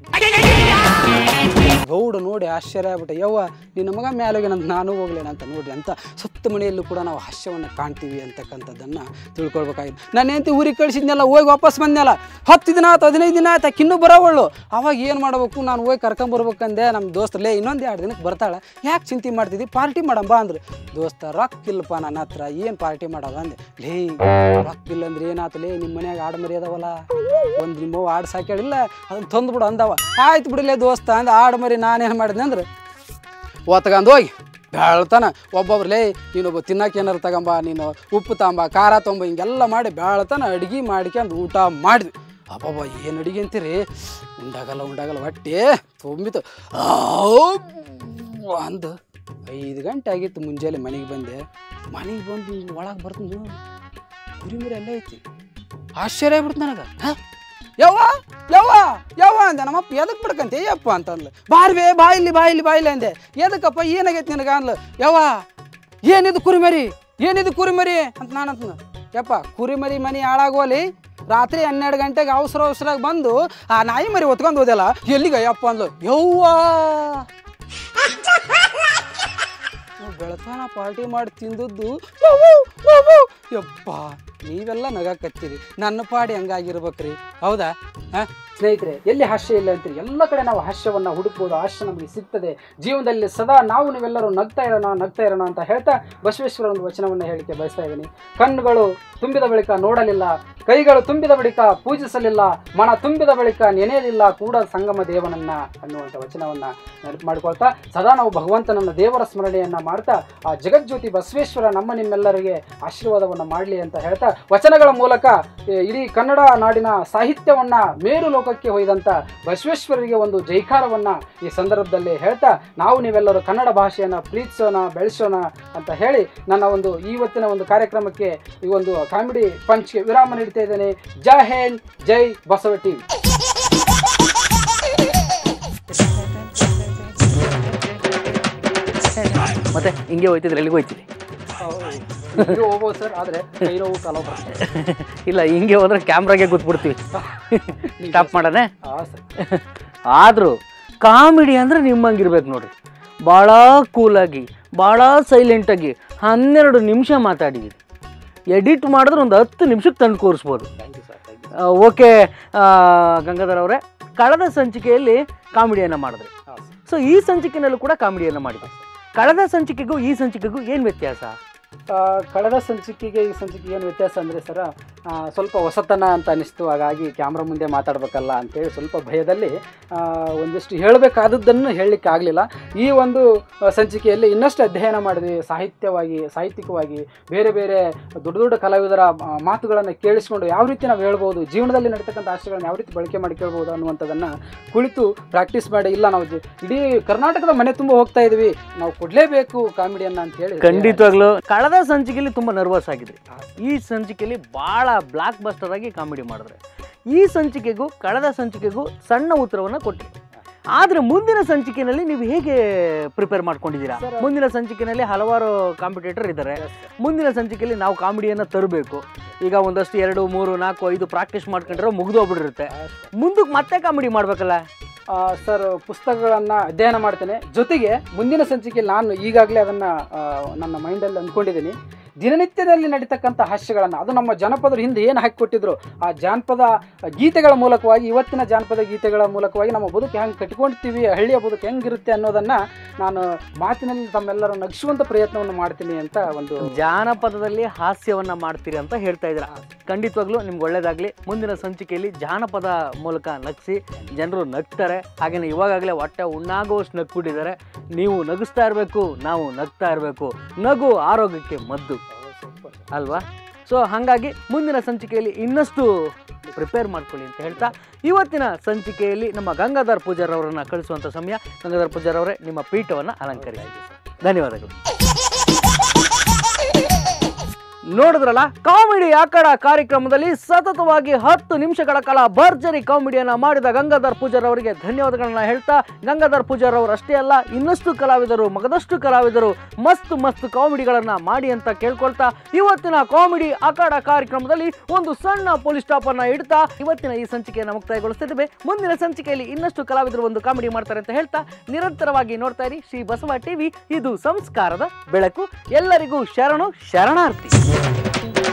ಗೌಡ ನೋಡಿ ಆಶ್ಚರ್ಯ ಆಗ್ಬಿಟ್ಟೆ ಯವ್ವ ನಿನ್ನ ಮಗ ಮ್ಯಾಲೋಗೇನಂತ ನಾನು ಹೋಗ್ಲೇನಂತ ನೋಡ್ರಿ ಅಂತ ಸತ್ತ ಮನೆಯಲ್ಲೂ ಕೂಡ ನಾವು ಹಾಸ್ಯವನ್ನು ಕಾಣ್ತೀವಿ ಅಂತಕ್ಕಂಥದ್ದನ್ನು ತಿಳ್ಕೊಳ್ಬೇಕಾಗಿತ್ತು ನಾನು ಹೆಂಡತಿ ಊರಿಗೆ ಕಳಿಸಿದ್ನೆಲ್ಲ ಹೋಗಿ ವಾಪಸ್ ಬಂದ್ನಲ್ಲ ಹತ್ತು ದಿನ ಆಯ್ತು ಹದಿನೈದು ದಿನ ಆಯ್ತು ಆಕೆ ಇನ್ನೂ ಬರೋವಳು ಅವಾಗ ಏನು ಮಾಡಬೇಕು ನಾನು ಹೋಗಿ ಕರ್ಕೊಂಬರ್ಬೇಕಂದೆ ನಮ್ಮ ದೋಸ್ತರಲ್ಲೇ ಇನ್ನೊಂದು ಎರಡು ದಿನಕ್ಕೆ ಬರ್ತಾಳೆ ಯಾಕೆ ಚಿಂತೆ ಮಾಡ್ತಿದ್ದಿ ಪಾರ್ಟಿ ಮಾಡಂಬ ಅಂದ್ರು ದೋಸ್ತ ರೊಕ್ಕ ಇಲ್ಲಪ್ಪ ನನ್ನ ಹತ್ರ ಏನು ಪಾರ್ಟಿ ಮಾಡೋದು ಅಂದೆ ಲೇ ರೊಕ್ಕ ಇಲ್ಲ ಅಂದ್ರೆ ಏನಾಯ್ತು ಲೇ ನಿಮ್ಮ ಮನ್ಯಾಗ ಆಡು ಮರಿ ಅದಾವಲ್ಲ ಒಂದು ನಿಮ್ಮ ಆಡು ಸಾಕ್ಯಾಳಿಲ್ಲ ಅದನ್ನ ತಂದ್ಬಿಡು ಅಂದವ ಆಯ್ತು ಬಿಡಲೇ ದೋಸ್ತ ಅಂದ ಆಡು ಮರಿ ನಾನೇನು ಮಾಡಿದೆ ಅಂದ್ರೆ ಒತ್ಕೊಂಡು ಹೋಗಿ ಬೆಳ್ತಾನ ಒಬ್ಬೊಬ್ರು ಲೇ ನೀನೊಬ್ಬ ತಿನ್ನಕ್ಕೆ ಏನಾರು ತಗೊಂಬ ನೀನು ಉಪ್ಪು ತಾಂಬ ಖಾರ ತೊಂಬ ಹಿಂಗೆಲ್ಲ ಮಾಡಿ ಬೆಳ್ತಾನ ಅಡ್ಗೆ ಮಾಡ್ಕೊಂಡು ಊಟ ಮಾಡಿದ್ವಿ ಅಬ್ಬಬ್ಬ ಏನು ಅಡಿಗೆ ಅಂತೀರಿ ಉಂಡಾಗಲ್ಲ ಉಂಡಾಗಲ್ಲ ಹೊಟ್ಟೆ ತುಂಬಿತು ಆವ್ ಅಂದು ಐದು ಗಂಟೆ ಆಗಿತ್ತು ಮುಂಜಾನೆ ಮನೆಗೆ ಬಂದೆ ಮನೆಗೆ ಬಂದು ಒಳಗೆ ಬರ್ತೀನಿ ಕುರಿಮುರಿ ಅಲ್ಲೇ ಐತಿ ಆಶ್ಚರ್ಯ ಆಗ್ಬಿಡ್ತು ನನಗೆ ಹಾಂ ಯವ್ವ ಯವ್ವ ಯವ್ವ ಅಂದೆ ನಮ್ಮಪ್ಪ ಎದಕ್ಕೆ ಬಿಡ್ಕಂತೆ ಯಪ್ಪ ಅಂತಂದ್ಲು ಬಾರ್ಬೇ ಬಾಯಿಲಿ ಬಾಯಿಲಿ ಬಾಯಿಲಿ ಅಂದೆ ಎದಕ್ಕಪ್ಪ ಏನಾಗೈತಿ ನಿನಗ ಅಂದ್ಲು ಯವ್ವ ಏನಿದು ಕುರಿಮರಿ ಏನಿದು ಕುರಿಮರಿ ಅಂತ ನಾನು ಅಂತಂದು ಯಪ್ಪ ಕುರಿಮರಿ ಮನಿ ಹಾಳಾಗೋಲಿ ರಾತ್ರಿ ಹನ್ನೆರಡು ಗಂಟೆಗೆ ಅವಸರ ಅವಸರಾಗಿ ಬಂದು ಆ ನಾಯಿ ಮರಿ ಹೊತ್ಕೊಂಡು ಹೋದೆಲ್ಲ ಎಲ್ಲಿಗ ಯಪ್ಪ ಅಂದ್ಲು ಯವ್ವ ಬೆಳತಾನ ಪಾರ್ಟಿ ಮಾಡಿ ತಿಂದದ್ದು ಯಪ್ಪ ನೀವೆಲ್ಲ ನಗಾಕತ್ತೀರಿ ನನ್ನ ಪಾಡಿ ಹಂಗಾಗಿರ್ಬೇಕ್ರಿ ಹೌದಾ ಹಾಂ ಸ್ನೇಹಿತರೆ ಎಲ್ಲಿ ಹಾಸ್ಯ ಇಲ್ಲ ಅಂತೀರಿ ಎಲ್ಲ ಕಡೆ ನಾವು ಹಾಸ್ಯವನ್ನು ಹುಡುಕ್ಬೋದು ಹಾಸ್ಯ ನಮಗೆ ಸಿಗ್ತದೆ ಜೀವನದಲ್ಲಿ ಸದಾ ನಾವು ನೀವೆಲ್ಲರೂ ನಗ್ತಾ ಇರೋಣ ನಗ್ತಾ ಇರೋಣ ಅಂತ ಹೇಳ್ತಾ ಬಸವೇಶ್ವರ ಒಂದು ವಚನವನ್ನು ಹೇಳಿಕೆ ಬಯಸ್ತಾ ಇದ್ದೀನಿ ಕಣ್ಣುಗಳು ತುಂಬಿದ ಬಳಿಕ ನೋಡಲಿಲ್ಲ ಕೈಗಳು ತುಂಬಿದ ಬಳಿಕ ಪೂಜಿಸಲಿಲ್ಲ ಮನ ತುಂಬಿದ ಬಳಿಕ ನೆನೆಯಲಿಲ್ಲ ಕೂಡ ಸಂಗಮ ದೇವನನ್ನ ಅನ್ನುವಂಥ ವಚನವನ್ನ ನೆನಪು ಮಾಡ್ಕೊಳ್ತಾ ಸದಾ ನಾವು ಭಗವಂತನನ್ನ ದೇವರ ಸ್ಮರಣೆಯನ್ನ ಮಾಡ್ತಾ ಆ ಜಗಜ್ಯೋತಿ ಬಸವೇಶ್ವರ ನಮ್ಮ ನಿಮ್ಮೆಲ್ಲರಿಗೆ ಆಶೀರ್ವಾದವನ್ನ ಮಾಡಲಿ ಅಂತ ಹೇಳ್ತಾ ವಚನಗಳ ಮೂಲಕ ಏ, ಇಡೀ ಕನ್ನಡ ನಾಡಿನ ಸಾಹಿತ್ಯವನ್ನ ಮೇರು ಲೋಕಕ್ಕೆ ಒಯ್ದಂತ ಬಸವೇಶ್ವರರಿಗೆ ಒಂದು ಜೈಕಾರವನ್ನ ಈ ಸಂದರ್ಭದಲ್ಲಿ ಹೇಳ್ತಾ ನಾವು ನೀವೆಲ್ಲರೂ ಕನ್ನಡ ಭಾಷೆಯನ್ನ ಪ್ರೀತಿಸೋಣ ಬೆಳೆಸೋಣ ಅಂತ ಹೇಳಿ ನನ್ನ ಒಂದು ಇವತ್ತಿನ ಒಂದು ಕಾರ್ಯಕ್ರಮಕ್ಕೆ ಈ ಒಂದು ಕಾಮಿಡಿ ಪಂಚ್ಗೆ ವಿರಾಮ ನೀಡ್ತಾ ಇದ್ದೇನೆ ಜೈ ಹಿಂದ್ ಜೈ ಬಸವ ಟಿವಿ ಮತ್ತೆ ಹಿಂಗೆ ಹೋಯ್ತಿದ್ರೆ ಎಲ್ಲಿಗೆ ಹೋಯ್ತಿರಿ ಹೋಗ್ಬೋದು ಸರ್ ಆದರೆ ಕೈರೋವು ಕಾಲೋ ಬರ್ತದೆ ಇಲ್ಲ ಹಿಂಗೆ ಹೋದ್ರೆ ಕ್ಯಾಮ್ರಾಗೆ ಕೂತ್ಬಿಡ್ತೀವಿ ಸ್ಟಾಪ್ ಮಾಡೋಣ ಹಾಂ ಸರ್ ಆದರೂ ಕಾಮಿಡಿ ಅಂದರೆ ನಿಮ್ಮಂಗಿರ್ಬೇಕು ನೋಡ್ರಿ ಭಾಳ ಕೂಲಾಗಿ ಭಾಳ ಸೈಲೆಂಟಾಗಿ ಹನ್ನೆರಡು ನಿಮಿಷ ಮಾತಾಡಿದ್ದೀರಿ ಎಡಿಟ್ ಮಾಡಿದ್ರೆ ಒಂದು ಹತ್ತು ನಿಮಿಷಕ್ಕೆ ತಂದು ಕೂರಿಸ್ಬೋದು thank you sir thank you okay Gangadhar ಅವರೇ ಕಳೆದ ಸಂಚಿಕೆಯಲ್ಲಿ ಕಾಮಿಡಿಯನ್ನು ಮಾಡಿದ್ರಿ ಹಾಂ ಸರ್ ಸೊ ಈ ಸಂಚಿಕೆನಲ್ಲೂ ಕೂಡ ಕಾಮಿಡಿಯನ್ನು ಮಾಡಿದ್ರಿ ಕಳೆದ ಸಂಚಿಕೆಗೂ ಈ ಸಂಚಿಕೆಗೂ ಏನು ವ್ಯತ್ಯಾಸ ಆ, ಕಳೆದ ಸಂಚಿಕೆಗೆ ಈ ಸಂಚಿಕೆಗೆ ಏನು ವ್ಯತ್ಯಾಸ ಅಂದರೆ ಸರ ಆ, ಸ್ವಲ್ಪ ಹೊಸತನ ಅಂತ ಅನಿಸ್ತು ಹಾಗಾಗಿ ಕ್ಯಾಮ್ರಾ ಮುಂದೆ ಮಾತಾಡಬೇಕಲ್ಲ ಅಂತೇಳಿ ಸ್ವಲ್ಪ ಭಯದಲ್ಲಿ ಆ, ಒಂದಿಷ್ಟು ಹೇಳಬೇಕಾದದ್ದನ್ನು ಹೇಳಲಿಕ್ಕೆ ಆಗಲಿಲ್ಲ ಈ ಒಂದು ಆ, ಸಂಚಿಕೆಯಲ್ಲಿ ಇನ್ನಷ್ಟು ಅಧ್ಯಯನ ಮಾಡಿದ್ವಿ ಸಾಹಿತ್ಯವಾಗಿ ಸಾಹಿತ್ಯಿಕವಾಗಿ ಬೇರೆ ಬೇರೆ ದೊಡ್ಡ ದೊಡ್ಡ ಕಲಾವಿದರ ಮಾತುಗಳನ್ನು ಕೇಳಿಸ್ಕೊಂಡು ಯಾವ ರೀತಿ ನಾವು ಹೇಳ್ಬೋದು ಜೀವನದಲ್ಲಿ ನಡೀತಕ್ಕಂಥ ಆಶಯಗಳನ್ನ ಯಾವ ರೀತಿ ಬಳಕೆ ಮಾಡಿ ಕೇಳ್ಬೋದು ಅನ್ನುವಂಥದ್ದನ್ನು ಕುಳಿತು ಪ್ರಾಕ್ಟೀಸ್ ಮಾಡಿ ಇಲ್ಲ ನಾವು ಜಿ- ಇಡೀ ಕರ್ನಾಟಕದ ಮನೆ ತುಂಬ ಹೋಗ್ತಾ ಇದ್ವಿ ನಾವು ಕೊಡಲೇಬೇಕು ಕಾಮಿಡಿಯನ್ನ ಅಂತ ಹೇಳಿ ಖಂಡಿತವಾಗ್ಲು ಕಳೆದ ಸಂಚಿಕೆಯಲ್ಲಿ ತುಂಬಾ ನರ್ವಸ್ ಆಗಿದ್ರಿ ಈ ಸಂಚಿಕೆಯಲ್ಲಿ ಬಹಳ ಬ್ಲಾಕ್ ಬಸ್ಟರ್ ಆಗಿ ಕಾಮಿಡಿ ಮಾಡಿದ್ರೆ ಈ ಸಂಚಿಕೆಗೂ ಕಳೆದ ಸಂಚಿಕೆಗೂ ಸಣ್ಣ ಉತ್ತರವನ್ನು ಕೊಟ್ರಿ ಆದ್ರೆ ಮುಂದಿನ ಸಂಚಿಕೆಯಲ್ಲಿ ನೀವು ಹೇಗೆ ಪ್ರಿಪೇರ್ ಮಾಡ್ಕೊಂಡಿದ್ದೀರಾ Sir, ಮುಂದಿನ ಸಂಚಿಕೆಯಲ್ಲಿ ಹಲವಾರು ಕಾಂಪಿಟೇಟರ್ ಇದ್ದಾರೆ ಮುಂದಿನ ಸಂಚಿಕೆಯಲ್ಲಿ ನಾವು ಕಾಮಿಡಿಯನ್ನು ತರಬೇಕು ಈಗ ಒಂದಷ್ಟು ಎರಡು ಮೂರು ನಾಲ್ಕು ಐದು ಪ್ರಾಕ್ಟೀಸ್ ಮಾಡ್ಕೊಂಡ್ರೆ ಮುಗಿದೋಗ್ಬಿಟ್ಟಿರುತ್ತೆ ಮುಂದಕ್ಕೆ ಮತ್ತೆ ಕಾಮಿಡಿ ಮಾಡ್ಬೇಕಲ್ಲ ಆ, ಸರ್ ಪುಸ್ತಕಗಳನ್ನು ಅಧ್ಯಯನ ಮಾಡ್ತೇನೆ ಜೊತೆಗೆ ಮುಂದಿನ ಸಂಚಿಕೆಯಲ್ಲಿ ನಾನು ಈಗಾಗಲೇ ಅದನ್ನು ನನ್ನ ಮೈಂಡಲ್ಲಿ ಅಂದ್ಕೊಂಡಿದ್ದೀನಿ ದಿನನಿತ್ಯದಲ್ಲಿ ನಡೀತಕ್ಕಂಥ ಹಾಸ್ಯಗಳನ್ನು ಅದು ನಮ್ಮ ಜನಪದರು ಹಿಂದೆ ಏನು ಹಾಕಿಕೊಟ್ಟಿದ್ರು ಆ ಜಾನಪದ ಗೀತೆಗಳ ಮೂಲಕವಾಗಿ ಇವತ್ತಿನ ಜಾನಪದ ಗೀತೆಗಳ ಮೂಲಕವಾಗಿ ನಮ್ಮ ಬದುಕು ಹೆಂಗೆ ಕಟ್ಕೊಳ್ತೀವಿ ಹಳ್ಳಿಯ ಬದುಕು ಹೆಂಗಿರುತ್ತೆ ಅನ್ನೋದನ್ನು ನಾನು ಮಾತಿನಲ್ಲಿ ತಮ್ಮೆಲ್ಲರೂ ನಗಿಸುವಂಥ ಪ್ರಯತ್ನವನ್ನು ಮಾಡ್ತೀನಿ ಅಂತ ಒಂದು ಜಾನಪದದಲ್ಲಿ ಹಾಸ್ಯವನ್ನ ಮಾಡ್ತೀರಿ ಅಂತ ಹೇಳ್ತಾ ಇದ್ದೀರಾ ಖಂಡಿತವಾಗ್ಲೂ ನಿಮ್ಗೆ ಒಳ್ಳೇದಾಗ್ಲಿ ಮುಂದಿನ ಸಂಚಿಕೆಯಲ್ಲಿ ಜಾನಪದ ಮೂಲಕ ನಗಿಸಿ ಜನರು ನಗ್ತಾರೆ ಹಾಗೆಯೇ ಇವಾಗಲೇ ಹೊಟ್ಟೆ ಉಣ್ಣಾಗುವಷ್ಟು ನಗ್ಬಿಟ್ಟಿದ್ದಾರೆ ನೀವು ನಗಿಸ್ತಾ ಇರಬೇಕು ನಾವು ನಗ್ತಾ ಇರಬೇಕು ನಗು ಆರೋಗ್ಯಕ್ಕೆ ಮದ್ದು ಅಲ್ವಾ ಸೊ ಹಾಗಾಗಿ ಮುಂದಿನ ಸಂಚಿಕೆಯಲ್ಲಿ ಇನ್ನಷ್ಟು ಪ್ರಿಪೇರ್ ಮಾಡ್ಕೊಳ್ಳಿ ಅಂತ ಹೇಳ್ತಾ ಇವತ್ತಿನ ಸಂಚಿಕೆಯಲ್ಲಿ ನಮ್ಮ ಗಂಗಾಧರ್ ಪೂಜಾರ್ ಅವರನ್ನ ಕಳಿಸುವಂಥ ಸಮಯ ಗಂಗಾಧರ್ ಪೂಜಾರ್ ಅವರೇ ನಿಮ್ಮ ಪೀಠವನ್ನು ಅಲಂಕರಿಸಿ ಧನ್ಯವಾದಗಳು ನೋಡಿದ್ರಲ್ಲ ಕಾಮಿಡಿ ಆಕಡ ಕಾರ್ಯಕ್ರಮದಲ್ಲಿ ಸತತವಾಗಿ ಹತ್ತು ನಿಮಿಷಗಳ ಕಾಲ ಭರ್ಜರಿ ಕಾಮಿಡಿಯನ್ನ ಮಾಡಿದ ಗಂಗಾಧರ್ ಪೂಜಾರ್ ಅವರಿಗೆ ಧನ್ಯವಾದಗಳನ್ನ ಹೇಳ್ತಾ ಗಂಗಾಧರ್ ಪೂಜಾರ್ ಅವರು ಅಷ್ಟೇ ಅಲ್ಲ ಇನ್ನಷ್ಟು ಕಲಾವಿದರು ಮಗದಷ್ಟು ಕಲಾವಿದರು ಮಸ್ತ್ ಮಸ್ತ್ ಕಾಮಿಡಿಗಳನ್ನ ಮಾಡಿ ಅಂತ ಕೇಳ್ಕೊಳ್ತಾ ಇವತ್ತಿನ ಕಾಮಿಡಿ ಆಕಾಡ ಕಾರ್ಯಕ್ರಮದಲ್ಲಿ ಒಂದು ಸಣ್ಣ ಪೊಲೀಸ್ ಸ್ಟಾಪ್ ಅನ್ನ ಇಡ್ತಾ ಇವತ್ತಿನ ಈ ಸಂಚಿಕೆಯನ್ನು ಮುಕ್ತಾಯಗೊಳಿಸ್ತಿದ್ದೇವೆ ಮುಂದಿನ ಸಂಚಿಕೆಯಲ್ಲಿ ಇನ್ನಷ್ಟು ಕಲಾವಿದರು ಒಂದು ಕಾಮಿಡಿ ಮಾಡ್ತಾರೆ ಅಂತ ಹೇಳ್ತಾ ನಿರಂತರವಾಗಿ ನೋಡ್ತಾ ಇರಿ ಶ್ರೀ ಬಸವ ಟಿವಿ ಇದು ಸಂಸ್ಕಾರದ ಬೆಳಕು ಎಲ್ಲರಿಗೂ ಶರಣು ಶರಣಾರ್ಥಿ